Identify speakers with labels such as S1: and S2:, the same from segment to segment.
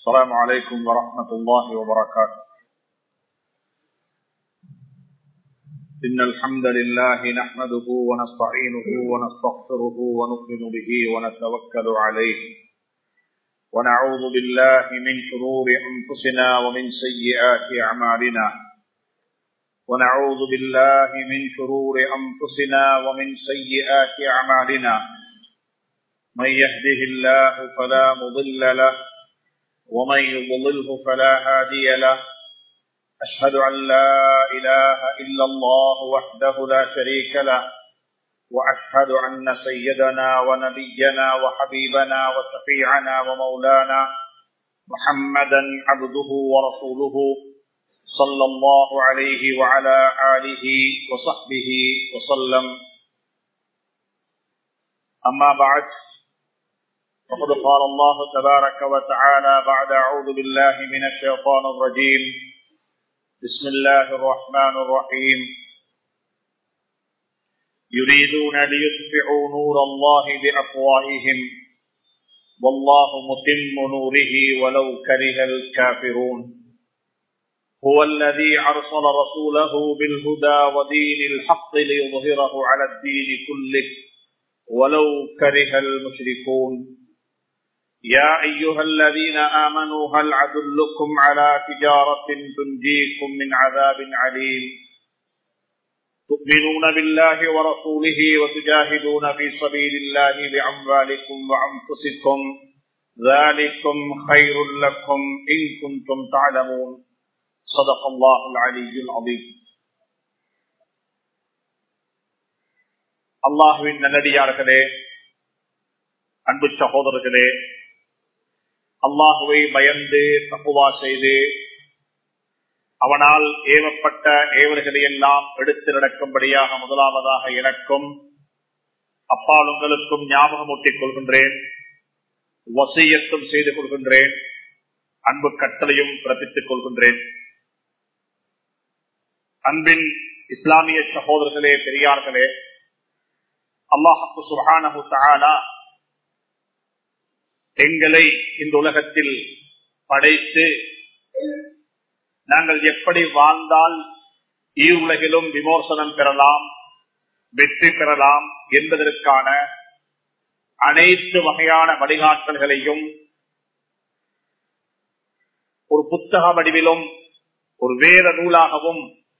S1: السلام عليكم ورحمة الله وبركاته إن الحمد لله نحمده ونستعينه ونستغفره ونؤمن به ونتوكل عليه ونعوذ بالله من شرور أنفسنا ومن سيئات أعمالنا ونعوذ بالله من شرور أنفسنا ومن سيئات أعمالنا من يهده الله فلا مضل له ومن يضلله فلا هادي له أشهد أن لا إله إلا الله وحده لا شريك له وأشهد أن سيدنا ونبينا وحبيبنا وشفيعنا ومولانا محمدا عبده ورسوله صلى الله عليه وعلى آله وصحبه وسلم أما بعد فقد قال الله تبارك وتعالى بعد أعوذ بالله من الشيطان الرجيم بسم الله الرحمن الرحيم يريدون ليطفئوا نور الله بأفواههم والله متم نوره ولو كره الكافرون هو الذي أرسل رسوله بالهدى ودين الحق ليظهره على الدين كله ولو كره المشركون يا أيها الذين آمنوا هل عدلكم على تجارة تنجيكم من عذاب عليم تؤمنون بالله ورسوله وتجاهدون في سبيل الله بأموالكم وأنفسكم ذلكم خير لكم إن كنتم تعلمون صدق الله العلي العظيم அல்லாஹுவின் நல்லடியார்களே அன்பு சகோதரர்களே அல்லாஹுவை பயந்து தப்புவா செய்து அவனால் ஏவப்பட்ட ஏவல்களை எல்லாம் எடுத்து நடக்கும்படியாக முதலாவதாக எனக்கும் அப்பால் உங்களுக்கும் ஞாபகமூட்டிக் கொள்கின்றேன் வசியத்தும் செய்து கொள்கின்றேன் அன்பு கட்டளையும் பிறப்பித்துக் கொள்கின்றேன் அன்பின் இஸ்லாமிய சகோதரர்களே பெரியார்களே அல்லாஹு சுஹானு தாலா எங்களை இந்த உலகத்தில் படைத்து நாங்கள் எப்படி வாழ்ந்தால் உலகிலும் விமோசனம் பெறலாம் வெற்றி பெறலாம் என்பதற்கான அனைத்து வகையான வழிகாட்டல்களையும் ஒரு புத்தக வடிவிலும் ஒரு வேத நூலாகவும்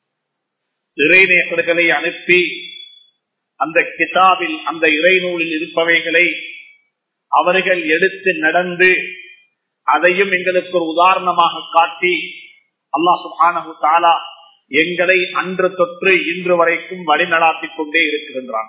S1: இறைநேசர்களை அனுப்பி அந்த கிதாபில் அந்த இறைநூலில் இருப்பவைகளை அவர்கள் எடுத்து நடந்து அதையும் எங்களுக்கு ஒரு உதாரணமாக காட்டி அல்லா சுபானு தாலா எங்களை அன்று தொற்று இன்று வரைக்கும் வழிநடாத்திக் கொண்டே இருக்கின்றான்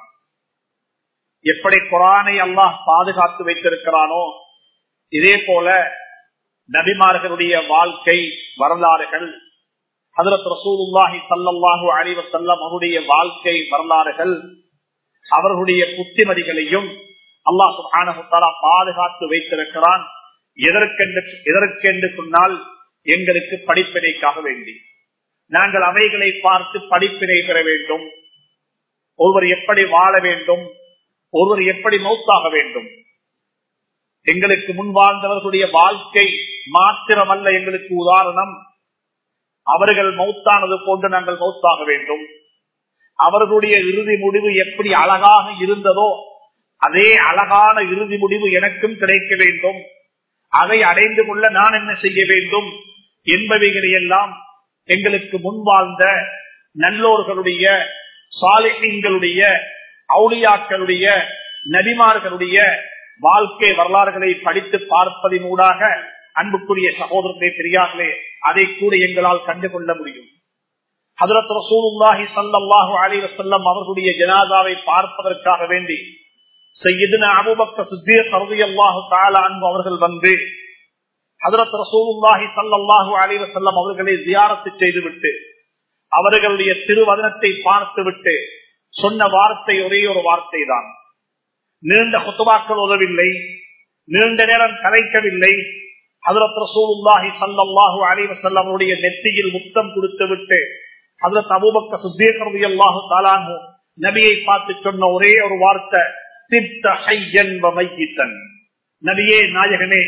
S1: எப்படி குரானை அல்லாஹ் பாதுகாத்து வைத்திருக்கிறானோ இதே போல நபிமார்களுடைய வாழ்க்கை வரலாறுகள் ஹதரத் ரசூலுல்லாஹி சல்லாஹூ அலிவ செல்லம் அவருடைய வாழ்க்கை வரலாறுகள் அவர்களுடைய புத்திமதிகளையும் அல்லா சுபானகுத்தாலா பாதுகாத்து வைத்திருக்கிறான் எதற்கென்று எதற்கென்று சொன்னால் எங்களுக்கு படிப்பினைக்காக வேண்டி நாங்கள் அவைகளை பார்த்து படிப்பினை பெற வேண்டும் ஒருவர் எப்படி வாழ வேண்டும் ஒருவர் எப்படி மௌத்தாக வேண்டும் எங்களுக்கு முன் வாழ்ந்தவர்களுடைய வாழ்க்கை மாத்திரமல்ல எங்களுக்கு உதாரணம் அவர்கள் மௌத்தானது போன்று நாங்கள் மௌத்தாக வேண்டும் அவர்களுடைய இறுதி முடிவு எப்படி அழகாக இருந்ததோ அதே அழகான இறுதி முடிவு எனக்கும் கிடைக்க வேண்டும் அதை அடைந்து கொள்ள நான் என்ன செய்ய வேண்டும் என்பவைகளையெல்லாம் எங்களுக்கு முன் வாழ்ந்த நல்லோர்களுடைய சாலிகளுடைய அவுளியாக்களுடைய நபிமார்களுடைய வாழ்க்கை வரலாறுகளை படித்து பார்ப்பதினூடாக அன்புக்குரிய சகோதரர்களே பெரியார்களே அதை கூட எங்களால் கண்டுகொள்ள முடியும் ஹதரத் ரசூலுல்லாஹி சல்லாஹூ அலி வசல்லம் அவர்களுடைய ஜனாதாவை பார்ப்பதற்காக வேண்டி செய்யதுன அபுபக்க சுத்திய கருதி அல்லாஹு தாலா அன்பு அவர்கள் வந்து ஹதரத் ரசூலுல்லாஹி சல்லாஹூ அலி வசல்லம் அவர்களை ஜியாரத்து செய்துவிட்டு அவர்களுடைய திருவதனத்தை பார்த்துவிட்டு சொன்ன வார்த்தை ஒரே ஒரு வார்த்தை தான் நீண்ட குத்துவாக்கள் உதவில்லை நீண்ட நேரம் கலைக்கவில்லை ஹதரத் ரசூலுல்லாஹி சல்லாஹூ அலி வசல்லம் அவருடைய நெத்தியில் முத்தம் கொடுத்து விட்டு ஹதரத் அபுபக்க சுத்திய கருதி அல்லாஹு தாலானு நபியை பார்த்து சொன்ன ஒரே ஒரு வார்த்தை நபியே நாயகனே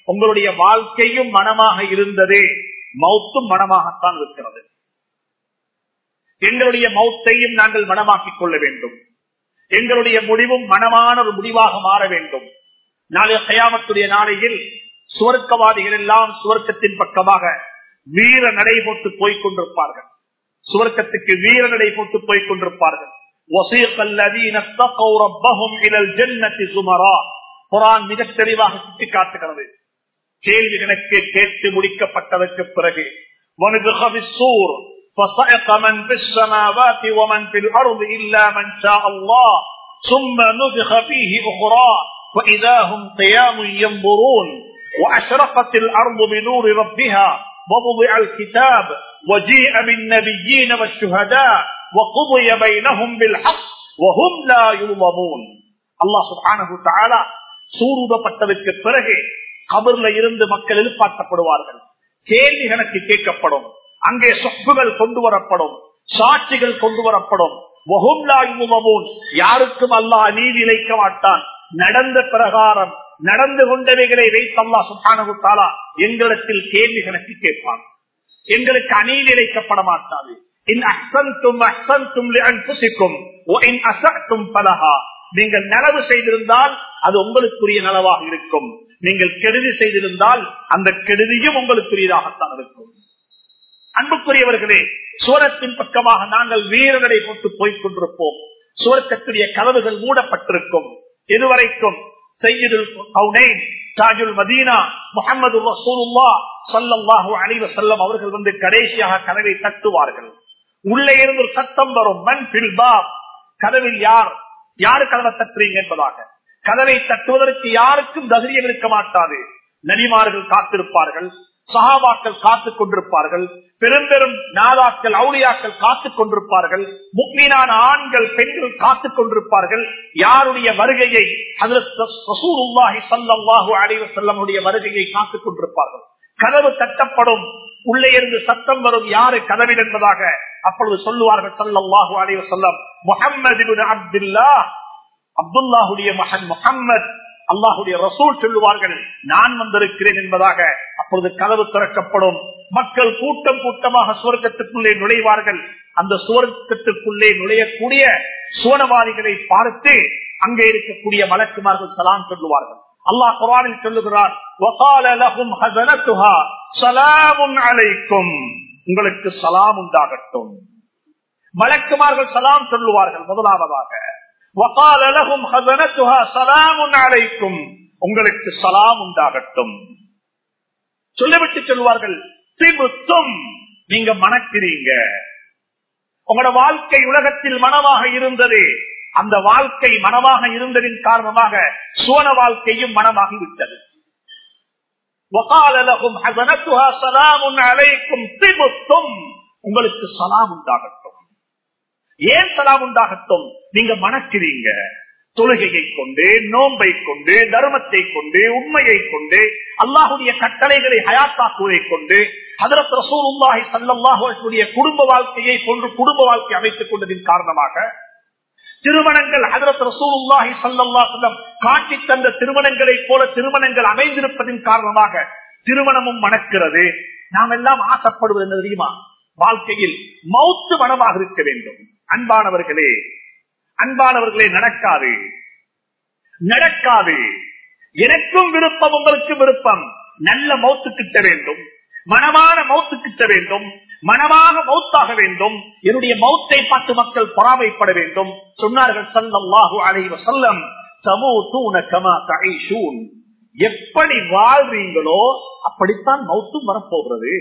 S1: உங்களுடைய வாழ்க்கையும் மனமாக இருந்ததே மௌத்தும் மனமாகத்தான் இருக்கிறது எங்களுடைய மௌத்தையும் நாங்கள் மனமாக்கிக் கொள்ள வேண்டும் எங்களுடைய முடிவும் மனமான ஒரு முடிவாக மாற வேண்டும் நாளைய கயாமத்துடைய நாளையில் சுவர்க்கவாதிகள் எல்லாம் சுவர்க்கத்தின் பக்கமாக வீர நடை போட்டு போய்க் கொண்டிருப்பார்கள் சுவர்க்கத்துக்கு வீர நடை போட்டு போய்க் கொண்டிருப்பார்கள் குரான் மிக தெளிவாக சுட்டிக்காட்டுகிறது கேள்வி கணக்கு கேட்டு முடிக்கப்பட்டதற்கு பிறகு فصعق من في السماوات ومن في الأرض إلا من شاء الله ثم نفخ فيه أخرى فإذا هم قيام ينظرون وأشرقت الأرض بنور ربها ووضع الكتاب وجيء بالنبيين والشهداء وقضي بينهم بالحق وهم لا يظلمون الله سبحانه وتعالى சூருடப்பட்டதற்கு பிறகு கபர்ல இருந்து மக்கள் எழுப்பாட்டப்படுவார்கள் கேள்வி கணக்கு கேட்கப்படும் அங்கே சொப்புகள் கொண்டு வரப்படும் சாட்சிகள் கொண்டு வரப்படும் யாருக்கும் அல்லா நீதி இழைக்க மாட்டான் நடந்த பிரகாரம் நடந்து கொண்டவைகளை வைத்தல்லா சுபானு தாலா எங்களிடத்தில் கேள்வி கணக்கு கேட்பான் எங்களுக்கு அநீதி இழைக்கப்பட மாட்டாது நீங்கள் நலவு செய்திருந்தால் அது உங்களுக்குரிய நலவாக இருக்கும் நீங்கள் கெடுதி செய்திருந்தால் அந்த கெடுதியும் உங்களுக்குரியதாகத்தான் இருக்கும் அன்புக்குரியவர்களே சூரத்தின் பக்கமாக நாங்கள் வீரநடை போட்டு போய்க் கொண்டிருப்போம் சூரத்துடைய கதவுகள் மூடப்பட்டிருக்கும் இதுவரைக்கும் மதீனா முகமது ரசூலுல்லா சல்லல்லாஹு அலைவ செல்லம் அவர்கள் வந்து கடைசியாக கதவை தட்டுவார்கள் உள்ளே இருந்து ஒரு சத்தம் வரும் மண் பில்பா கதவில் யார் யாரு கதவை தட்டுறீங்க என்பதாக கதவை தட்டுவதற்கு யாருக்கும் தைரியம் இருக்க மாட்டாது நடிமார்கள் காத்திருப்பார்கள் சகாபாக்கள் காத்துக் கொண்டிருப்பார்கள் பெரும் பெரும் நாதாக்கள் அவுளியாக்கள் காத்துக் கொண்டிருப்பார்கள் முக்மீனான ஆண்கள் பெண்கள் காத்துக் கொண்டிருப்பார்கள் யாருடைய வருகையை அடைவ செல்லமுடைய வருகையை காத்துக் கொண்டிருப்பார்கள் கதவு தட்டப்படும் உள்ளே இருந்து சத்தம் வரும் யாரு கதவில் என்பதாக அப்பொழுது சொல்லுவார்கள் சல்லாஹு அலைவ செல்லம் முகம்மது அப்துல்லா அப்துல்லாஹுடைய மகன் முகம்மது அல்லாஹுடைய ரசூல் சொல்லுவார்கள் நான் வந்திருக்கிறேன் என்பதாக அப்பொழுது கதவு திறக்கப்படும் மக்கள் கூட்டம் கூட்டமாக சுவர்க்கத்துக்குள்ளே நுழைவார்கள் அந்த சுவர்க்கத்துக்குள்ளே நுழையக்கூடிய சுவனவாதிகளை பார்த்து அங்கே இருக்கக்கூடிய மலக்குமார்கள் சலாம் சொல்லுவார்கள் அல்லாஹ் குரானில் சொல்லுகிறார் உங்களுக்கு சலாம் உண்டாகட்டும் மலக்குமார்கள் சலாம் சொல்லுவார்கள் முதலாவதாக உங்களுக்கு சலாம் உண்டாகட்டும் சொல்லிவிட்டு சொல்வார்கள் திமுத்தும் நீங்க மணக்கிறீங்க உங்களோட வாழ்க்கை உலகத்தில் மனமாக இருந்தது அந்த வாழ்க்கை மனமாக இருந்ததின் காரணமாக சுவன வாழ்க்கையும் மனமாகி விட்டது உங்களுக்கு சலாம் உண்டாகட்டும் ஏன் சலாம் உண்டாகட்டும் நீங்க மணக்கிறீங்க தொழுகையை கொண்டு நோன்பை கொண்டு தர்மத்தை கொண்டு உண்மையை கொண்டு அல்லாஹுடைய கட்டளைகளை ஹயாத்தாக்குவதை கொண்டு அதற்கு ரசூலுல்லாஹி சல்லாஹுடைய குடும்ப வாழ்க்கையை போன்று குடும்ப வாழ்க்கை அமைத்துக் கொண்டதின் காரணமாக திருமணங்கள் ஹதரத் ரசூலுல்லாஹி சல்லாஹம் காட்டி தந்த திருமணங்களைப் போல திருமணங்கள் அமைந்திருப்பதின் காரணமாக திருமணமும் மணக்கிறது நாம் எல்லாம் ஆசைப்படுவது என்ன தெரியுமா வாழ்க்கையில் மௌத்து மனமாக இருக்க வேண்டும் அன்பானவர்களே அன்பானவர்களே நடக்காது நடக்காது எனக்கும் விருப்பம் உங்களுக்கு விருப்பம் நல்ல மௌத்து கிட்ட வேண்டும் மனமான மௌத்து கிட்ட வேண்டும் மனமாக மௌத்தாக வேண்டும் என்னுடைய மௌத்தை பார்த்து மக்கள் பொறாமைப்பட வேண்டும் சொன்னார்கள் சல்லாஹு அலைவ சொல்லம் எப்படி வாழ்றீங்களோ அப்படித்தான் மௌத்தும் வரப்போகிறது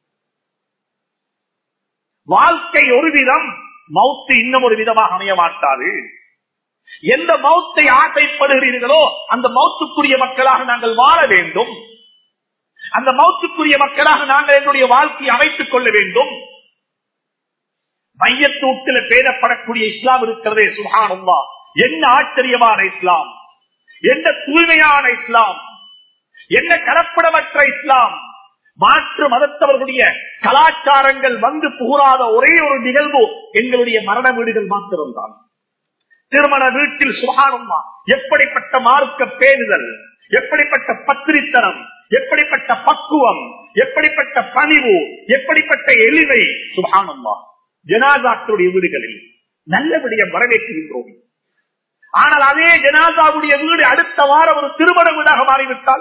S1: வாழ்க்கை ஒரு விதம் மௌத்து இன்னும் ஒரு விதமாக அமைய மாட்டாது எந்த மௌத்தை ஆசைப்படுகிறீர்களோ அந்த மௌத்துக்குரிய மக்களாக நாங்கள் வாழ வேண்டும் அந்த மௌத்துக்குரிய மக்களாக நாங்கள் என்னுடைய வாழ்க்கையை அமைத்துக் கொள்ள வேண்டும் மையத்தூட்டில் பேரப்படக்கூடிய இஸ்லாம் இருக்கிறதே சுகானம்மா என்ன ஆச்சரியமான இஸ்லாம் என்ன தூய்மையான இஸ்லாம் என்ன கலப்படமற்ற இஸ்லாம் மாற்று மதத்தவர்களுடைய கலாச்சாரங்கள் வந்து புகழாத ஒரே ஒரு நிகழ்வு எங்களுடைய மரண வீடுகள் மாத்திரம்தான் திருமண வீட்டில் சுகானம்மா எப்படிப்பட்ட மார்க்க பேணுதல் எப்படிப்பட்ட பத்திரித்தனம் எப்படிப்பட்ட பக்குவம் எப்படிப்பட்ட பணிவு எப்படிப்பட்ட எளிமை சுபானம்மா ஜனாதாக்களுடைய வீடுகளில் நல்லபடிய வரவேற்கின்றோம் ஆனால் அதே ஜனாதாவுடைய வீடு அடுத்த வாரம் ஒரு திருமண வீடாக மாறிவிட்டால்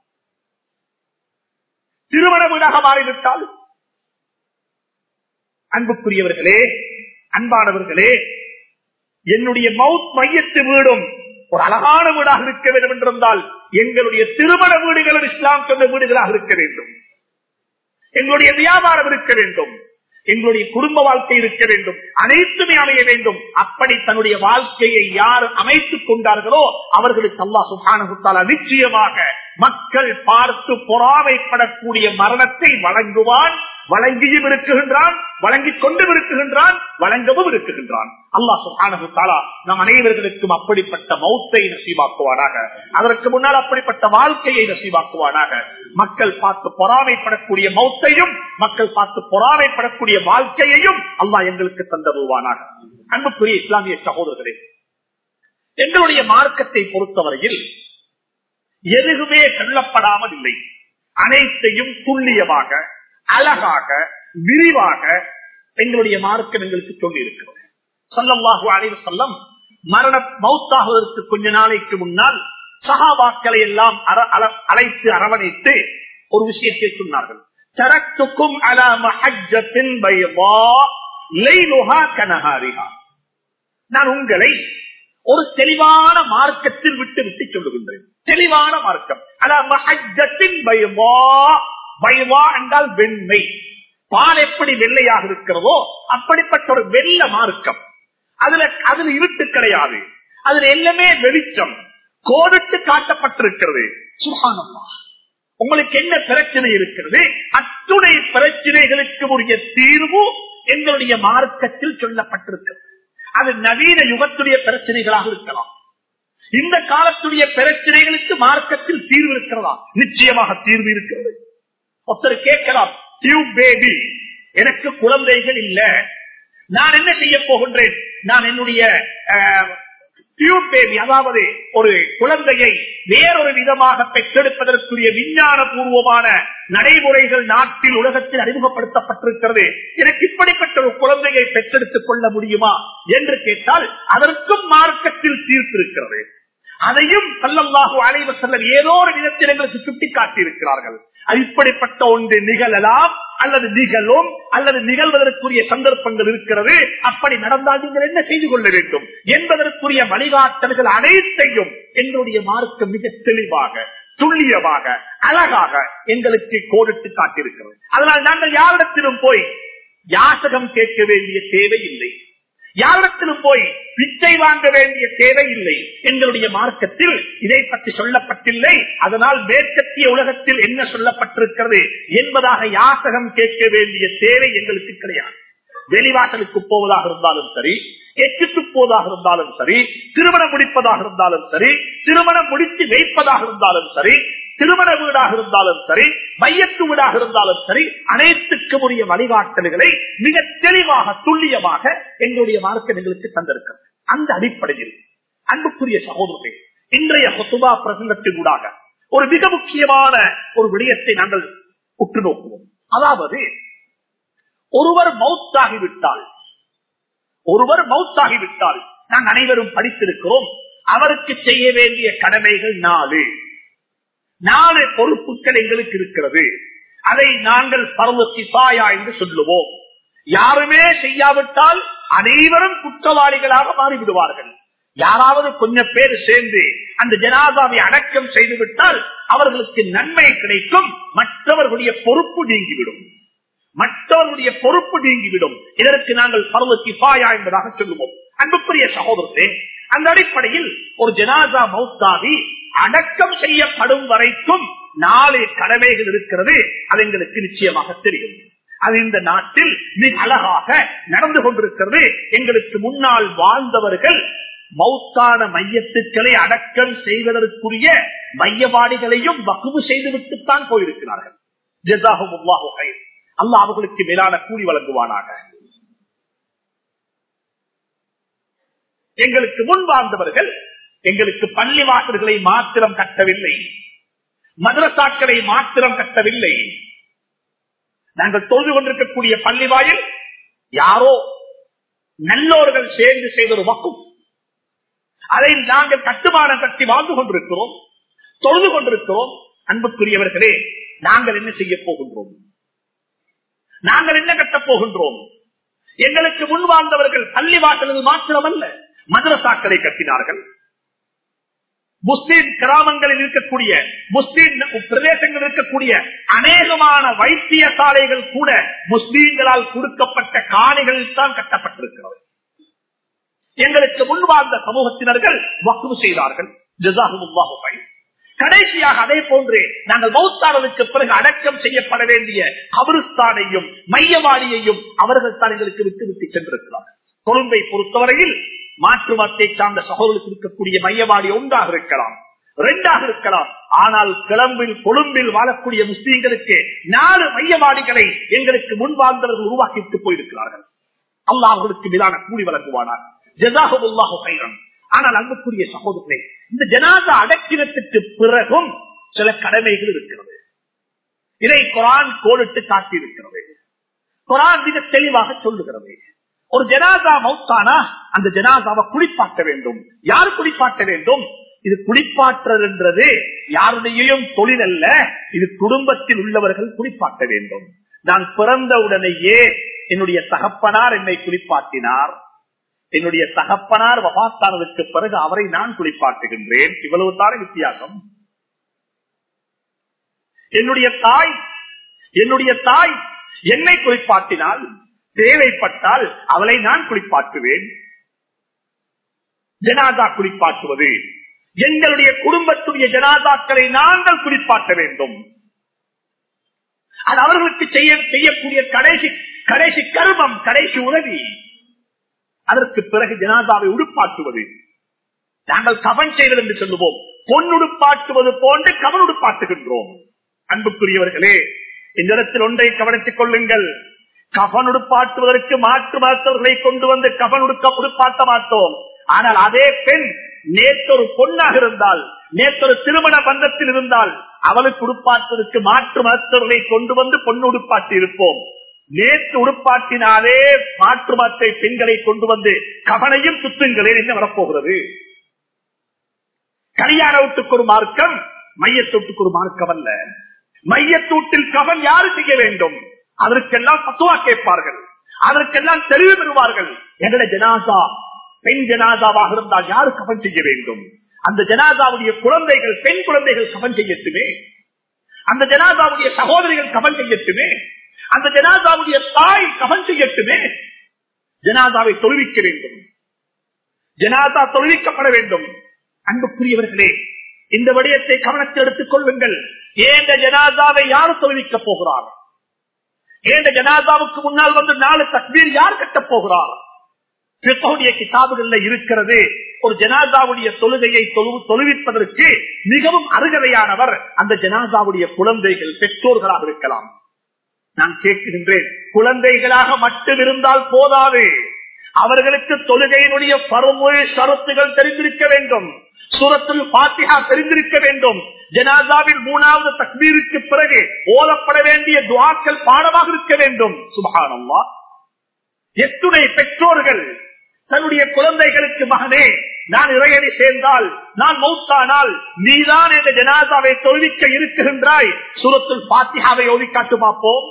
S1: திருமண வீடாக மாறிவிட்டால் அன்புக்குரியவர்களே அன்பானவர்களே என்னுடைய மவுத் மையத்து வீடும் ஒரு அழகான வீடாக இருக்க வேண்டும் என்றிருந்தால் எங்களுடைய திருமண வீடுகளும் இஸ்லாம் சொன்ன வீடுகளாக இருக்க வேண்டும் எங்களுடைய வியாபாரம் இருக்க வேண்டும் எங்களுடைய குடும்ப வாழ்க்கை இருக்க வேண்டும் அனைத்துமே அமைய வேண்டும் அப்படி தன்னுடைய வாழ்க்கையை யார் அமைத்துக் கொண்டார்களோ அவர்களுக்கு அல்லா சுகான நிச்சயமாக மக்கள் பார்த்து பொறாமைப்படக்கூடிய மரணத்தை வழங்குவான் வழங்கியும் இருக்குகின்றான் வழங்கிக் கொண்டும் இருக்குகின்றான் வழங்கவும் இருக்குகின்றான் அல்லா சுகானு தாலா நம் அனைவர்களுக்கும் அப்படிப்பட்ட மௌத்தை நசீவாக்குவானாக அதற்கு முன்னால் அப்படிப்பட்ட வாழ்க்கையை நசீவாக்குவானாக மக்கள் பார்த்து பொறாமைப்படக்கூடிய மௌத்தையும் மக்கள் பார்த்து பொறாமைப்படக்கூடிய வாழ்க்கையையும் அல்லாஹ் எங்களுக்கு தந்தருவானாக அன்புக்குரிய இஸ்லாமிய சகோதரர்களே எங்களுடைய மார்க்கத்தை பொறுத்தவரையில் எதுவுமே சொல்லப்படாமல் இல்லை அனைத்தையும் துல்லியமாக அழகாக விரிவாக எங்களுடைய மார்க்கம் எங்களுக்கு சொல்லி இருக்கிறது சொல்லல்லாஹு அலைவு சொல்லம் மரண மௌத்தாகுவதற்கு கொஞ்ச நாளைக்கு முன்னால் சகாபாக்களை எல்லாம் அழைத்து அரவணைத்து ஒரு விஷயத்தை சொன்னார்கள் தரத்துக்கும் நான் உங்களை ஒரு தெளிவான மார்க்கத்தில் விட்டு விட்டு சொல்லுகின்றேன் தெளிவான மார்க்கம் அலாமஹத்தின் பயவா பயவா என்றால் வெண்மை பால் எப்படி வெள்ளையாக இருக்கிறதோ அப்படிப்பட்ட ஒரு வெள்ள மார்க்கம் அதுல அதுல இருட்டு கிடையாது அதுல எல்லாமே வெளிச்சம் கோடிட்டு காட்டப்பட்டிருக்கிறது சுகானம்மா உங்களுக்கு என்ன பிரச்சனை இருக்கிறது அத்துணை பிரச்சனைகளுக்கு உரிய தீர்வு எங்களுடைய மார்க்கத்தில் சொல்லப்பட்டிருக்கிறது அது நவீன யுகத்துடைய பிரச்சனைகளாக இருக்கலாம் இந்த காலத்துடைய பிரச்சனைகளுக்கு மார்க்கத்தில் தீர்வு இருக்கிறதா நிச்சயமாக தீர்வு இருக்கிறது ஒருத்தர் கேட்கலாம் டியூப் பேபி எனக்கு குழந்தைகள் இல்ல நான் என்ன செய்ய போகின்றேன் நான் என்னுடைய டியூப் பேபி அதாவது ஒரு குழந்தையை வேறொரு விதமாக பெற்றெடுப்பதற்குரிய விஞ்ஞான பூர்வமான நடைமுறைகள் நாட்டில் உலகத்தில் அறிமுகப்படுத்தப்பட்டிருக்கிறது எனக்கு இப்படிப்பட்ட ஒரு குழந்தையை பெற்றெடுத்துக் கொள்ள முடியுமா என்று கேட்டால் அதற்கும் மார்க்கத்தில் தீர்த்திருக்கிறது அதையும் சல்லல்லாஹு அலைவ செல்லம் ஏதோ ஒரு விதத்தில் எங்களுக்கு சுட்டி காட்டியிருக்கிறார்கள் அது இப்படிப்பட்ட ஒன்று நிகழலாம் அல்லது நிகழும் அல்லது நிகழ்வதற்குரிய சந்தர்ப்பங்கள் இருக்கிறது அப்படி நடந்தால் நீங்கள் என்ன செய்து கொள்ள வேண்டும் என்பதற்குரிய வழிகாட்டல்கள் அனைத்தையும் எங்களுடைய மார்க்கம் மிக தெளிவாக துல்லியமாக அழகாக எங்களுக்கு கோடிட்டு காட்டியிருக்கிறது அதனால் நாங்கள் யாரிடத்திலும் போய் யாசகம் கேட்க வேண்டிய தேவை இல்லை யாரிடத்திலும் போய் பிச்சை வாங்க வேண்டிய தேவை இல்லை எங்களுடைய மார்க்கத்தில் இதை பற்றி சொல்லப்பட்டில்லை அதனால் மேற்கத்திய உலகத்தில் என்ன சொல்லப்பட்டிருக்கிறது என்பதாக யாசகம் கேட்க வேண்டிய தேவை எங்களுக்கு கிடையாது வெளிவாசலுக்கு போவதாக இருந்தாலும் சரி எச்சுக்கு போவதாக இருந்தாலும் சரி திருமணம் முடிப்பதாக இருந்தாலும் சரி திருமணம் முடித்து வைப்பதாக இருந்தாலும் சரி திருமண வீடாக இருந்தாலும் சரி மையத்து வீடாக இருந்தாலும் சரி அனைத்துக்கும் உரிய வழிகாட்டல்களை மிக தெளிவாக துல்லியமாக எங்களுடைய மார்க்கம் எங்களுக்கு தந்திருக்கிறது அந்த அடிப்படையில் அன்புக்குரிய சகோதரர்கள் இன்றைய சொத்துவா பிரசங்கத்தின் ஊடாக ஒரு மிக முக்கியமான ஒரு விடயத்தை நாங்கள் உற்று நோக்குவோம் அதாவது ஒருவர் மவுத்தாகிவிட்டால் ஒருவர் மவுத்தாகிவிட்டால் நாங்கள் அனைவரும் படித்திருக்கிறோம் அவருக்கு செய்ய வேண்டிய கடமைகள் நாலு நாலு பொறுப்புகள் எங்களுக்கு இருக்கிறது அதை நாங்கள் பருவ சிபாயா என்று சொல்லுவோம் யாருமே செய்யாவிட்டால் அனைவரும் குற்றவாளிகளாக மாறிவிடுவார்கள் யாராவது கொஞ்சம் பேர் சேர்ந்து அந்த ஜனாதாவை அடக்கம் செய்துவிட்டால் அவர்களுக்கு நன்மை கிடைக்கும் மற்றவர்களுடைய பொறுப்பு நீங்கிவிடும் மற்றவர்களுடைய பொறுப்பு நீங்கிவிடும் இதற்கு நாங்கள் பருவ கிஃபாயா என்பதாக சொல்லுவோம் அன்புக்குரிய சகோதரர்களே அந்த அடிப்படையில் ஒரு ஜனாதா மௌத்தாவி அடக்கம் செய்யப்படும் வரைக்கும் நாலு கடமைகள் இருக்கிறது அது எங்களுக்கு நிச்சயமாக தெரியும் அது இந்த நாட்டில் மிக அழகாக நடந்து கொண்டிருக்கிறது எங்களுக்கு முன்னால் வாழ்ந்தவர்கள் மௌத்தான மையத்துக்களை அடக்கம் செய்வதற்குரிய மையவாடிகளையும் வகுப்பு செய்துவிட்டுத்தான் போயிருக்கிறார்கள் ஜெசாகும் அல்ல அவர்களுக்கு மேலான கூலி வழங்குவானாக எங்களுக்கு முன் வாழ்ந்தவர்கள் எங்களுக்கு பள்ளி வாசல்களை மாத்திரம் கட்டவில்லை மதரசாக்களை மாத்திரம் கட்டவில்லை நாங்கள் தொழுது கொண்டிருக்கக்கூடிய பள்ளி வாயில் யாரோ நல்லோர்கள் சேர்ந்து செய்த ஒரு வக்கும் அதை நாங்கள் கட்டுமானம் கட்டி வாழ்ந்து கொண்டிருக்கிறோம் தொழுது கொண்டிருக்கிறோம் அன்புக்குரியவர்களே நாங்கள் என்ன செய்ய போகின்றோம் நாங்கள் என்ன கட்டப் போகின்றோம் எங்களுக்கு முன் வாழ்ந்தவர்கள் பள்ளி வாசல்கள் மாத்திரமல்ல மதரசாக்களை கட்டினார்கள் முஸ்லீம் கிராமங்களில் இருக்கக்கூடிய முஸ்லீம் பிரதேசங்களில் இருக்கக்கூடிய அநேகமான வைத்தியசாலைகள் கூட முஸ்லீம்களால் கொடுக்கப்பட்ட காணிகளில் தான் கட்டப்பட்டிருக்கிறது எங்களுக்கு முன் வாழ்ந்த சமூகத்தினர்கள் வக்குவு செய்தார்கள் ஜசாஹுல்லாஹு பயன் கடைசியாக அதே போன்று நாங்கள் மௌத்தானதுக்கு பிறகு அடக்கம் செய்யப்பட வேண்டிய கபருஸ்தானையும் மையவாடியையும் அவர்கள் தான் எங்களுக்கு விட்டு விட்டு சென்றிருக்கிறார்கள் கொழும்பை பொறுத்தவரையில் மாற்று மத்தை சார்ந்த சகோதரர்களுக்கு இருக்கக்கூடிய மையவாடி ஒன்றாக இருக்கலாம் இரண்டாக இருக்கலாம் ஆனால் கிளம்பில் கொழும்பில் வாழக்கூடிய முஸ்லீம்களுக்கு நாலு மையவாடிகளை எங்களுக்கு முன் வாழ்ந்தவர்கள் உருவாக்கிட்டு போயிருக்கிறார்கள் அல்லாஹ் அவர்களுக்கு மீதான கூலி வழங்குவானார் ஜசாஹுல்லாஹு கைரம் ஆனால் அன்புக்குரிய சகோதரர்களே இந்த ஜனாதா அடக்கினத்துக்கு பிறகும் சில கடமைகள் இருக்கிறது இதை குரான் கோடிட்டு காட்டியிருக்கிறது குரான் மிக தெளிவாக சொல்லுகிறது ஒரு ஜனாதா மௌத்தானா அந்த ஜனாதாவை குளிப்பாட்ட வேண்டும் யார் குளிப்பாட்ட வேண்டும் இது குளிப்பாற்றல் என்றது யாருடையும் தொழில் அல்ல இது குடும்பத்தில் உள்ளவர்கள் குளிப்பாட்ட வேண்டும் நான் பிறந்த உடனேயே என்னுடைய தகப்பனார் என்னை குளிப்பாட்டினார் என்னுடைய தகப்பனார் வபாத்தானதுக்கு பிறகு அவரை நான் குளிப்பாட்டுகின்றேன் இவ்வளவு தானே வித்தியாசம் என்னுடைய தாய் என்னுடைய தாய் என்னை குளிப்பாட்டினால் தேவைப்பட்டால் அவளை நான் குளிப்பாட்டுவேன் ஜனாதா குளிப்பாட்டுவது எங்களுடைய குடும்பத்துடைய ஜனாதாக்களை நாங்கள் குளிப்பாட்ட வேண்டும் அது அவர்களுக்கு செய்ய செய்யக்கூடிய கடைசி கடைசி கர்மம் கடைசி உதவி அதற்கு பிறகு ஜனாதாவை உடுப்பாட்டுவது நாங்கள் கவன் செய்தல் என்று சொல்லுவோம் பொன்னுடுப்பாட்டுவது போன்று கவன் உடுப்பாட்டுகின்றோம் அன்புக்குரியவர்களே இந்த இடத்தில் ஒன்றை கவனித்துக் கொள்ளுங்கள் கவன் உடுப்பாட்டுவதற்கு மாற்று மருத்துவர்களை கொண்டு வந்து கவன் உடுக்க உடுப்பாட்ட மாட்டோம் ஆனால் அதே பெண் நேற்றொரு பொண்ணாக இருந்தால் நேற்றொரு திருமண பந்தத்தில் இருந்தால் அவளுக்கு உடுப்பாட்டுவதற்கு மாற்று மருத்துவர்களை கொண்டு வந்து பொண்ணு உடுப்பாட்டி இருப்போம் நேற்று உடுப்பாட்டினாலே மாற்று மத்தை பெண்களை கொண்டு வந்து கவனையும் சுத்துங்களே என்ன வரப்போகிறது கல்யாண வீட்டுக்கு ஒரு மார்க்கம் மையத்தொட்டுக்கு ஒரு மார்க்கம் அல்ல மையத்தூட்டில் கவன் யாரு செய்ய வேண்டும் அதற்கெல்லாம் பத்துவா கேட்பார்கள் அதற்கெல்லாம் தெளிவு பெறுவார்கள் எங்கட ஜனாசா பெண் ஜனாதாவாக இருந்தால் யாரு கவன் செய்ய வேண்டும் அந்த ஜனாதாவுடைய குழந்தைகள் பெண் குழந்தைகள் கவன் செய்யட்டுமே அந்த ஜனாதாவுடைய சகோதரிகள் கவன் செய்யட்டுமே அந்த ஜனாதாவுடைய தாய் கவன் செய்யட்டுமே ஜனாதாவை தொழுவிக்க வேண்டும் ஜனாதா தொழுவிக்கப்பட வேண்டும் அன்புக்குரியவர்களே இந்த விடயத்தை கவனத்தில் எடுத்துக் கொள்ளுங்கள் ஏந்த ஜனாதாவை யார் தொழுவிக்க போகிறார் ஏந்த ஜனாதாவுக்கு முன்னால் வந்து நாலு தக்பீர் யார் கட்டப் போகிறார் பிற்பகுடைய கிதாபுகள்ல இருக்கிறது ஒரு ஜனாதாவுடைய தொழுகையை தொழுவிப்பதற்கு மிகவும் அருகதையானவர் அந்த ஜனாதாவுடைய குழந்தைகள் பெற்றோர்களாக இருக்கலாம் நான் கேட்கின்றேன் குழந்தைகளாக மட்டும் இருந்தால் போதாது அவர்களுக்கு தொழுகையினுடைய பருமொழி ஷரத்துகள் தெரிந்திருக்க வேண்டும் சூரத்தில் பாத்திகா தெரிந்திருக்க வேண்டும் ஜனாதாவில் மூணாவது தக்பீருக்கு பிறகு ஓதப்பட வேண்டிய துவாக்கள் பாடமாக இருக்க வேண்டும் சுபகானம்மா எத்துணை பெற்றோர்கள் தன்னுடைய குழந்தைகளுக்கு மகனே நான் இறையடி சேர்ந்தால் நான் மௌத்தானால் நீதான் என்ற ஜனாதாவை தொழிலிக்க இருக்குகின்றாய் சூரத்தில் பாத்தியாவை ஓதி காட்டு பார்ப்போம்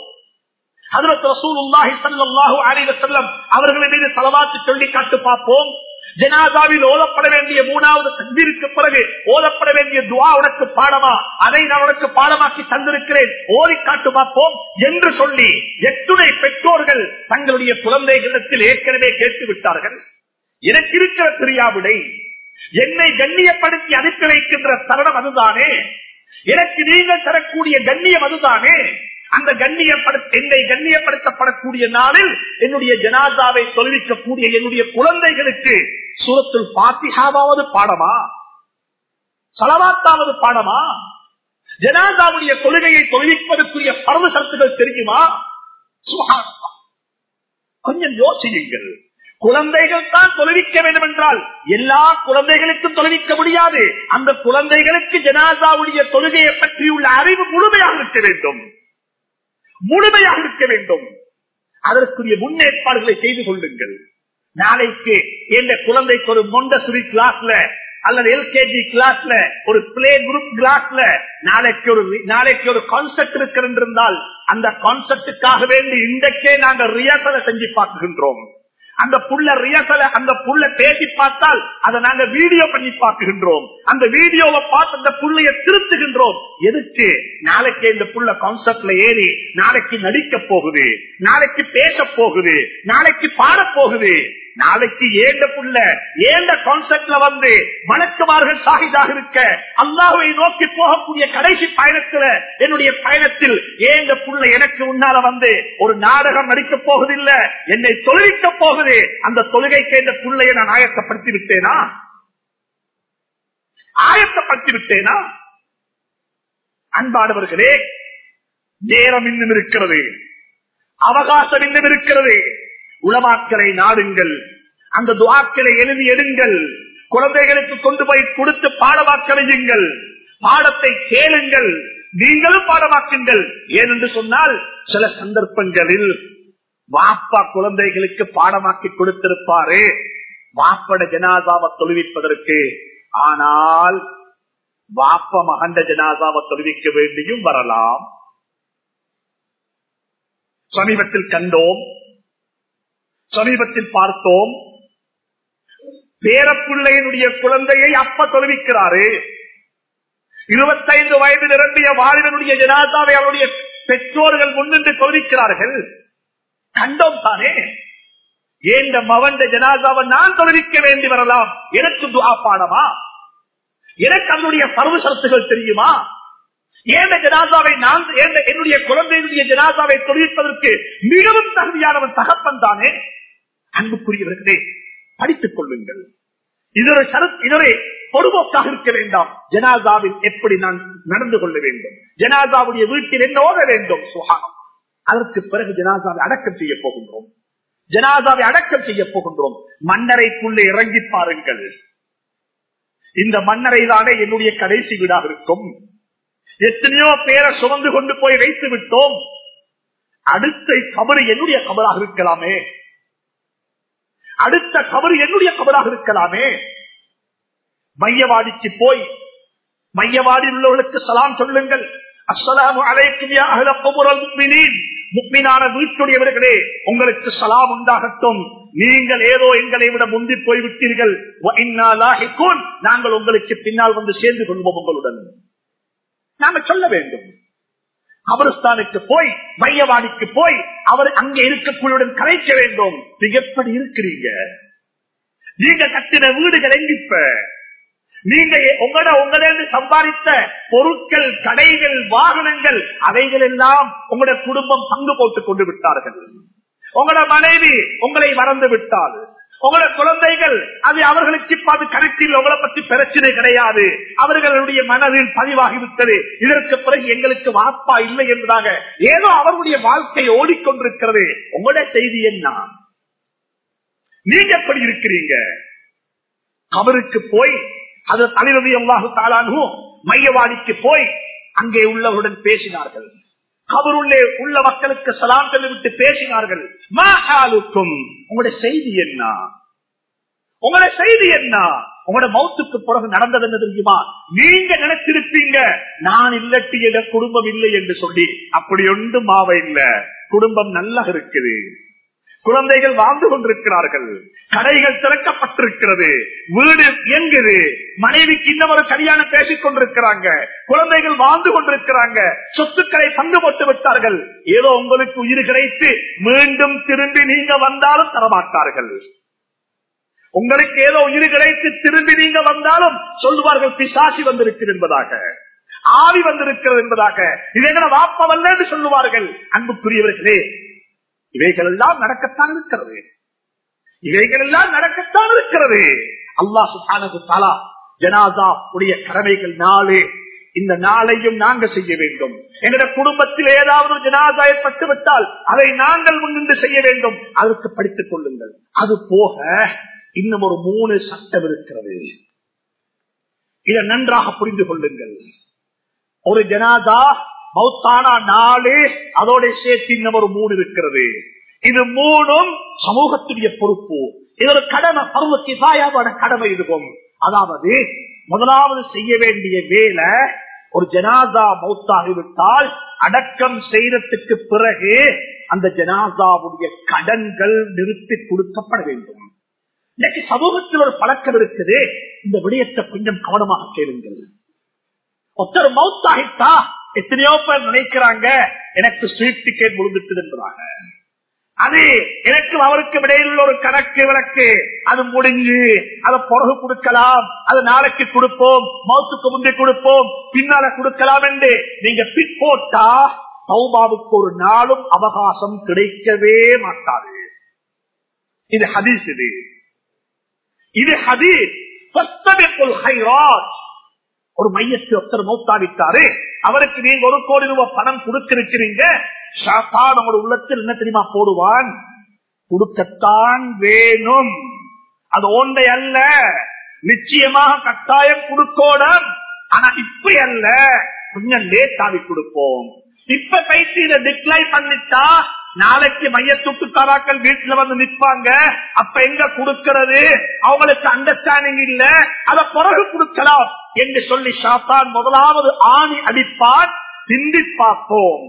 S1: அவர்களின் மீது தலவாத்து சொல்லி காட்டு பார்ப்போம் ஜனாதாவில் ஓதப்பட வேண்டிய மூணாவது தந்திருக்கு பிறகு ஓதப்பட வேண்டிய துவா உனக்கு பாடமா அதை நான் உனக்கு பாடமாக்கி தந்திருக்கிறேன் ஓதி காட்டு பார்ப்போம் என்று சொல்லி எத்துணை பெற்றோர்கள் தங்களுடைய குழந்தைகளிடத்தில் ஏற்கனவே கேட்டு விட்டார்கள் எனக்கு இருக்கிற பிரியாவிடை என்னை கண்ணியப்படுத்தி அனுப்பி வைக்கின்ற தருணம் அதுதானே எனக்கு நீங்கள் தரக்கூடிய கண்ணியம் அதுதானே அந்த கண்ணியப்படுத்த என்னை கண்ணியப்படுத்தப்படக்கூடிய நாளில் என்னுடைய ஜனாதாவை தொழுவிக்கக்கூடிய என்னுடைய குழந்தைகளுக்கு சூரத்தில் பாத்திகாவது பாடமா சலவாத்தாவது பாடமா ஜனாதாவுடைய கொள்கையை தொழில்ப்பதற்குரிய பரவ சரத்துகள் தெரியுமா கொஞ்சம் யோசியுங்கள் குழந்தைகள் தான் தொழுவிக்க வேண்டும் என்றால் எல்லா குழந்தைகளுக்கும் தொழுவிக்க முடியாது அந்த குழந்தைகளுக்கு ஜனாதாவுடைய தொழுகையை பற்றியுள்ள அறிவு முழுமையாக இருக்க வேண்டும் முழுமையாக இருக்க வேண்டும் அதற்குரிய முன்னேற்பாடுகளை செய்து கொள்ளுங்கள் நாளைக்கு எந்த குழந்தைக்கு ஒரு மொண்டசுரி கிளாஸ்ல அல்லது எல்கேஜி கிளாஸ்ல ஒரு பிளே குரூப் கிளாஸ்ல நாளைக்கு ஒரு நாளைக்கு ஒரு கான்செப்ட் இருக்கிறால் அந்த கான்செப்டுக்காக வேண்டி இன்றைக்கே நாங்கள் ரியாசலை செஞ்சு பார்க்கின்றோம் அந்த புள்ள ரியசல அந்த புள்ள பேசி பார்த்தால் அதை நாங்க வீடியோ பண்ணி பார்க்கின்றோம் அந்த வீடியோவை பார்த்து அந்த புள்ளைய திருத்துகின்றோம் எதுக்கு நாளைக்கு இந்த புள்ள கான்செப்ட்ல ஏறி நாளைக்கு நடிக்க போகுது நாளைக்கு பேச போகுது நாளைக்கு பாட போகுது நாளைக்கு ஏண்ட புள்ள ஏண்ட கான்செப்ட்ல வந்து வணக்கமார்கள் சாகிதாக இருக்க அல்லாஹுவை நோக்கி போகக்கூடிய கடைசி பயணத்துல என்னுடைய பயணத்தில் ஏண்ட புள்ள எனக்கு முன்னால வந்து ஒரு நாடகம் நடிக்க போகுதில்ல என்னை தொழுவிக்க போகுது அந்த தொழுகைக்கு இந்த புள்ளையை நான் ஆயத்தப்படுத்தி விட்டேனா ஆயத்தப்படுத்தி விட்டேனா அன்பானவர்களே நேரம் இன்னும் இருக்கிறது அவகாசம் இன்னும் இருக்கிறது உளமாக்களை நாடுங்கள் அந்த துவாக்களை எழுதி எடுங்கள் குழந்தைகளுக்கு கொண்டு போய் கொடுத்து பாடமாக்கலையுங்கள் பாடத்தை கேளுங்கள் நீங்களும் பாடமாக்குங்கள் ஏனென்று சொன்னால் சில சந்தர்ப்பங்களில் வாப்பா குழந்தைகளுக்கு பாடமாக்கி கொடுத்திருப்பாரு வாப்பட ஜனாதாவை தொழுவிப்பதற்கு ஆனால் வாப்ப மகண்ட ஜனாதாவை தொழுவிக்க வேண்டியும் வரலாம் சமீபத்தில் கண்டோம் சமீபத்தில் பார்த்தோம் பேரப்பிள்ளையினுடைய குழந்தையை அப்ப தொழுவிக்கிறாரு இருபத்தைந்து வயது நிரம்பிய வாலிபனுடைய ஜனாதாவை அவருடைய பெற்றோர்கள் முன்னின்று தொழுவிக்கிறார்கள் கண்டோம் தானே ஏந்த மவண்ட ஜனாதாவை நான் தொழுவிக்க வேண்டி வரலாம் எனக்கு துவா பாடமா எனக்கு அதனுடைய பருவ சரத்துகள் தெரியுமா ஏந்த ஜனாதாவை நான் என்னுடைய குழந்தையினுடைய ஜனாதாவை தொழிற்பதற்கு மிகவும் தகுதியானவன் தகப்பன் தானே அன்புக்குரியவர்களே படித்துக் கொள்ளுங்கள் இதொரு இதொரு பொதுபோக்காக இருக்க வேண்டாம் ஜனாதாவில் எப்படி நான் நடந்து கொள்ள வேண்டும் ஜனாதாவுடைய வீட்டில் என்ன ஓத வேண்டும் சுகானம் அதற்கு பிறகு ஜனாதாவை அடக்கம் செய்ய போகின்றோம் ஜனாதாவை அடக்கம் செய்ய போகின்றோம் மன்னரைக்குள்ளே இறங்கி பாருங்கள் இந்த மன்னரை தானே என்னுடைய கடைசி வீடாக இருக்கும் எத்தனையோ பேரை சுமந்து கொண்டு போய் வைத்து விட்டோம் அடுத்த கபரு என்னுடைய கபராக இருக்கலாமே அடுத்த கபரு என்னுடைய கபராக இருக்கலாமே மையவாடிக்கு போய் மையவாடியில் உள்ளவர்களுக்கு சலாம் சொல்லுங்கள் அஸ்ஸலாமு அலைக்கும் யா அஹ்ல குபுரல் முஃமினீன் முக்மினான வீட்டுடையவர்களே உங்களுக்கு சலாம் உண்டாகட்டும் நீங்கள் ஏதோ எங்களை விட முந்தி போய்விட்டீர்கள் நாங்கள் உங்களுக்கு பின்னால் வந்து சேர்ந்து கொள்வோம் உங்களுடன் நாங்கள் சொல்ல வேண்டும் கபரஸ்தானுக்கு போய் மையவாடிக்கு போய் அவர் அங்கே இருக்கக்கூடியவுடன் கரைக்க வேண்டும் நீங்க எப்படி இருக்கிறீங்க நீங்க கட்டின வீடுகள் எங்கிப்ப நீங்க உங்களோட உங்களேந்து சம்பாதித்த பொருட்கள் கடைகள் வாகனங்கள் அவைகள் எல்லாம் உங்களோட குடும்பம் பங்கு போட்டுக் கொண்டு விட்டார்கள் உங்களோட மனைவி உங்களை மறந்து விட்டால் உங்களோட குழந்தைகள் அது அவர்களுக்கு இப்ப அது கணக்கில் உங்களை பற்றி பிரச்சனை கிடையாது அவர்களுடைய மனதில் பதிவாகிவிட்டது இதற்கு பிறகு எங்களுக்கு வாப்பா இல்லை என்பதாக ஏதோ அவர்களுடைய வாழ்க்கை ஓடிக்கொண்டிருக்கிறது உங்களுடைய செய்தி என்ன நீங்க எப்படி இருக்கிறீங்க அவருக்கு போய் அது தலைவதி அல்லாஹு தாளானும் மையவாடிக்கு போய் அங்கே உள்ளவருடன் பேசினார்கள் கபருள்ளே உள்ள மக்களுக்கு சலாம் விட்டு பேசினார்கள் மாஹாலுக்கும் உங்களுடைய செய்தி என்ன உங்களுடைய செய்தி என்ன உங்களோட மௌத்துக்கு பிறகு நடந்தது என்ன தெரியுமா நீங்க நினைச்சிருப்பீங்க நான் இல்லட்டி என குடும்பம் இல்லை என்று சொல்லி அப்படி ஒன்றும் மாவ இல்ல குடும்பம் நல்லா இருக்குது குழந்தைகள் வாழ்ந்து கொண்டிருக்கிறார்கள் கடைகள் திறக்கப்பட்டிருக்கிறது வீடு இயங்குது மனைவிக்கு இன்னும் ஒரு கல்யாணம் பேசிக் கொண்டிருக்கிறாங்க குழந்தைகள் வாழ்ந்து கொண்டிருக்கிறாங்க சொத்துக்களை பங்கு போட்டு விட்டார்கள் ஏதோ உங்களுக்கு உயிர் கிடைத்து மீண்டும் திரும்பி நீங்க வந்தாலும் தரமாட்டார்கள் உங்களுக்கு ஏதோ உயிர் கிடைத்து திரும்பி நீங்க வந்தாலும் சொல்லுவார்கள் பிசாசி வந்திருக்கிறது என்பதாக ஆவி வந்திருக்கிறது என்பதாக இவைகளை வாப்பவல்ல என்று சொல்லுவார்கள் அன்புக்குரியவர்களே இவைகள் எல்லாம் நடக்கத்தான் இருக்கிறது இவைகள் எல்லாம் நடக்கத்தான் இருக்கிறது அல்லா சுகானது தாலா ஜனாதா உடைய கடமைகள் நாலு இந்த நாளையும் நாங்க செய்ய வேண்டும் எங்களுடைய குடும்பத்தில் ஏதாவது ஒரு ஜனாதா ஏற்பட்டு விட்டால் அதை நாங்கள் முன்னின்று செய்ய வேண்டும் அதற்கு படித்துக் கொள்ளுங்கள் அது போக இன்னும் ஒரு மூணு சட்டம் இருக்கிறது இதை நன்றாக புரிந்து கொள்ளுங்கள் ஒரு ஜனாதா மௌத்தானா நாலு அதோட சேர்த்து இன்னும் ஒரு மூணு இருக்கிறது இது மூணும் சமூகத்துடைய பொறுப்பு இது ஒரு கடமை பருவ கிபாயாவோட கடமை இருக்கும் அதாவது முதலாவது செய்ய வேண்டிய வேலை ஒரு ஜனாதா மௌத்தாகிவிட்டால் அடக்கம் செய்யறதுக்கு பிறகு அந்த ஜனாதாவுடைய கடன்கள் நிறுத்தி கொடுக்கப்பட வேண்டும் இன்னைக்கு சமூகத்தில் ஒரு பழக்கம் இருக்குது இந்த விடயத்தை கொஞ்சம் கவனமாக கேளுங்கள் ஒருத்தர் மவுத்தாகிட்டா எத்தனையோ பேர் நினைக்கிறாங்க எனக்கு ஸ்வீட் டிக்கெட் முடிந்துட்டு என்பதாக அது எனக்கு அவருக்கு இடையில் உள்ள ஒரு கணக்கு விளக்கு அது முடிஞ்சு அதை பிறகு கொடுக்கலாம் அது நாளைக்கு கொடுப்போம் மவுத்துக்கு முந்தைய கொடுப்போம் பின்னால கொடுக்கலாம் என்று நீங்க பின் போட்டா சௌபாவுக்கு ஒரு நாளும் அவகாசம் கிடைக்கவே மாட்டாது இது ஹதீஸ் இது இது ஹதீஸ் ஒரு மையத்தை ஒருத்தர் மௌத்தாவிட்டாரு அவருக்கு நீங்க ஒரு கோடி ரூபாய் பணம் கொடுத்திருக்கிறீங்க நம்மளோட உள்ளத்தில் என்ன தெரியுமா போடுவான் கொடுக்கத்தான் வேணும் அது ஒன்றை அல்ல நிச்சயமாக கட்டாயம் கொடுக்கோடும் ஆனா இப்ப அல்ல கொஞ்சம் லேட்டாவி கொடுப்போம் இப்ப பைத்து இதை டிக்ளைன் பண்ணிட்டா நாளைக்கு மையத்துட்டுக்காராக்கள் வீட்டுல வந்து நிற்பாங்க அப்ப எங்க கொடுக்கிறது அவங்களுக்கு அண்டர்ஸ்டாண்டிங் இல்ல அத பிறகு கொடுக்கலாம் என்று சொல்லி ஷாத்தான் முதலாவது ஆணி அடிப்பான் சிந்தி பார்ப்போம்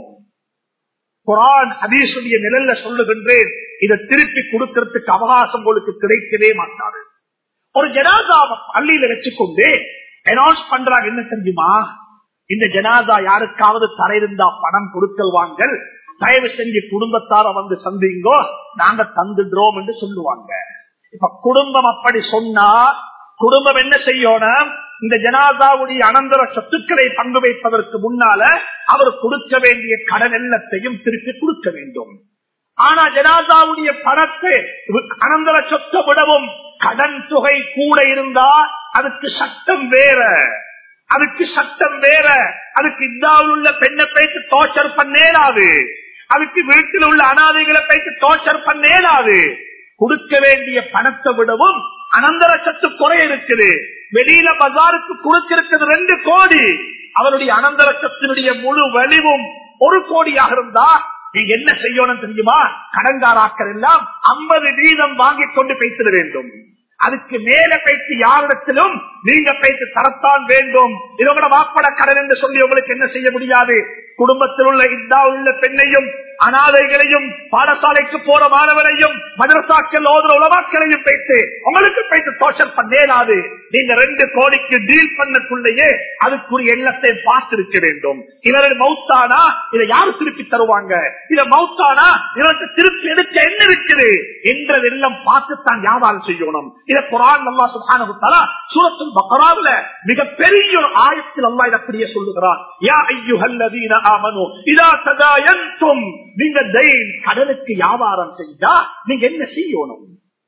S1: குரான் ஹதீசுடைய நிழல்ல சொல்லுகின்றேன் இதை திருப்பி கொடுக்கறதுக்கு அவகாசம் உங்களுக்கு கிடைக்கவே மாட்டாது ஒரு ஜனாதாவை பள்ளியில வச்சுக்கொண்டு அனௌன்ஸ் பண்றாங்க என்ன தெரியுமா இந்த ஜனாதா யாருக்காவது தரையிருந்தா பணம் கொடுக்கல் வாங்கல் தயவு செஞ்சு குடும்பத்தார வந்து சந்திங்கோ நாங்க தந்துடுறோம் என்று சொல்லுவாங்க இப்ப குடும்பம் அப்படி சொன்னா குடும்பம் என்ன செய்யணும் இந்த ஜனாதாவுடைய அனந்தர சொத்துக்களை பங்கு வைப்பதற்கு முன்னால அவர் கொடுக்க வேண்டிய கடன் எல்லாத்தையும் திருப்பி கொடுக்க வேண்டும் ஆனா ஜனாதாவுடைய பணத்தை அனந்தர சொத்தை விடவும் கடன் தொகை கூட இருந்தா அதுக்கு சட்டம் வேற அதுக்கு சட்டம் வேற அதுக்கு இந்தாவில் உள்ள பெண்ணை பேச்சு டோர்ச்சர் பண்ணேலாது அதுக்கு வீட்டில் உள்ள அனாதைகளை பேச்சு டோர்ச்சர் பண்ணேலாது கொடுக்க வேண்டிய பணத்தை விடவும் அனந்தர சத்து குறை இருக்குது வெளியில பஜாருக்கு கொடுத்திருக்கிறது ரெண்டு கோடி அவருடைய அனந்தர சத்தினுடைய முழு வலிவும் ஒரு கோடியாக இருந்தா நீங்க என்ன செய்யணும் தெரியுமா கடன்காராக்கள் எல்லாம் ஐம்பது வீதம் வாங்கி கொண்டு பேசிட வேண்டும் அதுக்கு மேல பேசி யாரிடத்திலும் நீங்க பேசி தரத்தான் வேண்டும் இதோட வாப்பட கடன் என்று சொல்லி உங்களுக்கு என்ன செய்ய முடியாது குடும்பத்தில் உள்ள இந்தா உள்ள பெண்ணையும் அனாதைகளையும் பாடசாலைக்கு போற மாணவரையும் மதரசாக்கள் ஓதுற உலமாக்களையும் பேசி உங்களுக்கு பேசி தோஷம் பண்ணேனாது நீங்க ரெண்டு கோடிக்கு டீல் பண்ணக்குள்ளேயே அதுக்குரிய எண்ணத்தை பார்த்திருக்க வேண்டும் இவர்கள் மௌத்தானா இதை யாரு திருப்பி தருவாங்க இத மௌத்தானா இவருக்கு திருப்பி எடுக்க என்ன இருக்குது என்றதெல்லாம் பார்த்துத்தான் வியாபாரம் செய்யணும் இதை குரான் அல்லா சுகானா சூரத்தில் பக்கராவில் மிகப்பெரிய ஒரு ஆயத்தில் அல்லா இதை அப்படியே சொல்லுகிறான் யா ஐயுஹல்லதீன ஆமனு இதா சதாயந்தும் நீங்க தெய்வம் கடனுக்கு வியாபாரம் செஞ்சா நீங்க என்ன செய்யணும்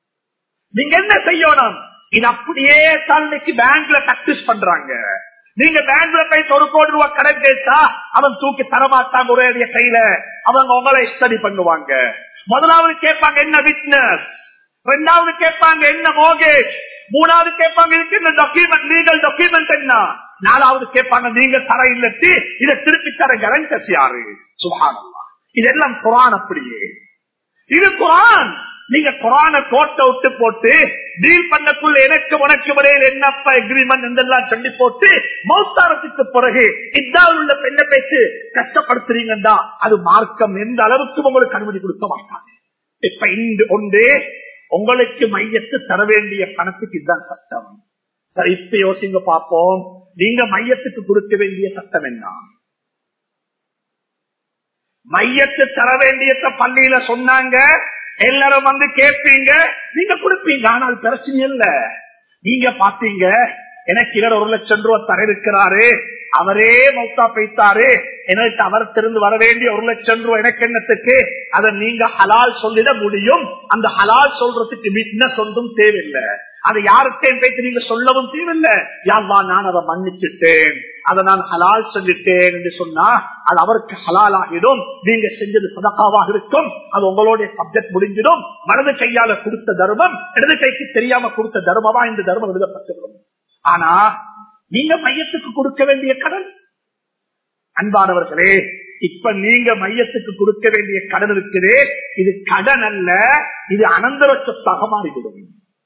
S1: நீங்க என்ன செய்யணும் இது அப்படியே தன்னைக்கு பேங்க்ல பிராக்டிஸ் பண்றாங்க நீங்க பேங்க்ல போய் ஒரு கோடி ரூபாய் கடன் கேட்டா அவன் தூக்கி தரமாட்டாங்க ஒரே கையில அவங்க உங்களை ஸ்டடி பண்ணுவாங்க முதலாவது கேட்பாங்க என்ன விட்னஸ் ரெண்டாவது கேட்பாங்க என்ன மோகேஷ் மூணாவது கேட்பாங்க இதுக்கு என்ன டாக்குமெண்ட் லீகல் டாக்குமெண்ட் என்ன நாலாவது கேட்பாங்க நீங்க தர இல்லட்டு இதை திருப்பி தர கரண்டஸ் யாரு சுகானல்லா இதெல்லாம் குரான் அப்படியே இது குரான் நீங்க குரான கோட்டை விட்டு போட்டு டீல் பண்ணக்குள்ள எனக்கு உனக்கு இடையில் என்னப்பா எக்ரிமெண்ட் என்றெல்லாம் சொல்லி போட்டு மௌத்தாரத்துக்கு பிறகு இதால் உள்ள பெண்ணை பேச்சு கஷ்டப்படுத்துறீங்கன்னா அது மார்க்கம் எந்த அளவுக்கு உங்களுக்கு அனுமதி கொடுக்க மாட்டாங்க இப்ப இந்த ஒன்று உங்களுக்கு மையத்து தர வேண்டிய பணத்துக்கு இதுதான் சட்டம் சரி இப்ப யோசிங்க பார்ப்போம் நீங்க மையத்துக்கு கொடுக்க வேண்டிய சட்டம் என்ன மையத்து தர வேண்டியத பள்ளியில சொன்னாங்க எல்லாரும் வந்து கேட்பீங்க நீங்க கொடுப்பீங்க ஆனால் பிரச்சனை இல்ல நீங்க பாத்தீங்க எனக்கு இவர் ஒரு லட்சம் ரூபாய் தர இருக்கிறாரு அவரே மௌத்தா பைத்தாரு எனக்கு அவர் திருந்து வர வேண்டிய ஒரு லட்சம் ரூபாய் எனக்கு என்னத்துக்கு அதை நீங்க ஹலால் சொல்லிட முடியும் அந்த ஹலால் சொல்றதுக்கு என்ன சொல்லும் தேவையில்லை அதை யாருக்கேன் பேசி நீங்க சொல்லவும் தேவையில்லை யாவா நான் அதை மன்னிச்சுட்டேன் அதை நான் ஹலால் சொல்லிட்டேன் என்று சொன்னா அது அவருக்கு ஹலால் ஆகிடும் நீங்க செஞ்சது சதக்காவாக இருக்கும் அது உங்களுடைய சப்ஜெக்ட் முடிஞ்சிடும் வலது கையால கொடுத்த தர்மம் இடது கைக்கு தெரியாம கொடுத்த தர்மமா இந்த தர்மம் எழுதப்பட்டுவிடும் ஆனா நீங்க மையத்துக்கு கொடுக்க வேண்டிய கடன் அன்பானவர்களே இப்ப நீங்க மையத்துக்கு கொடுக்க வேண்டிய கடன் இருக்குதே இது கடன் அல்ல இது அனந்தர சொத்தாக மாறிவிடும்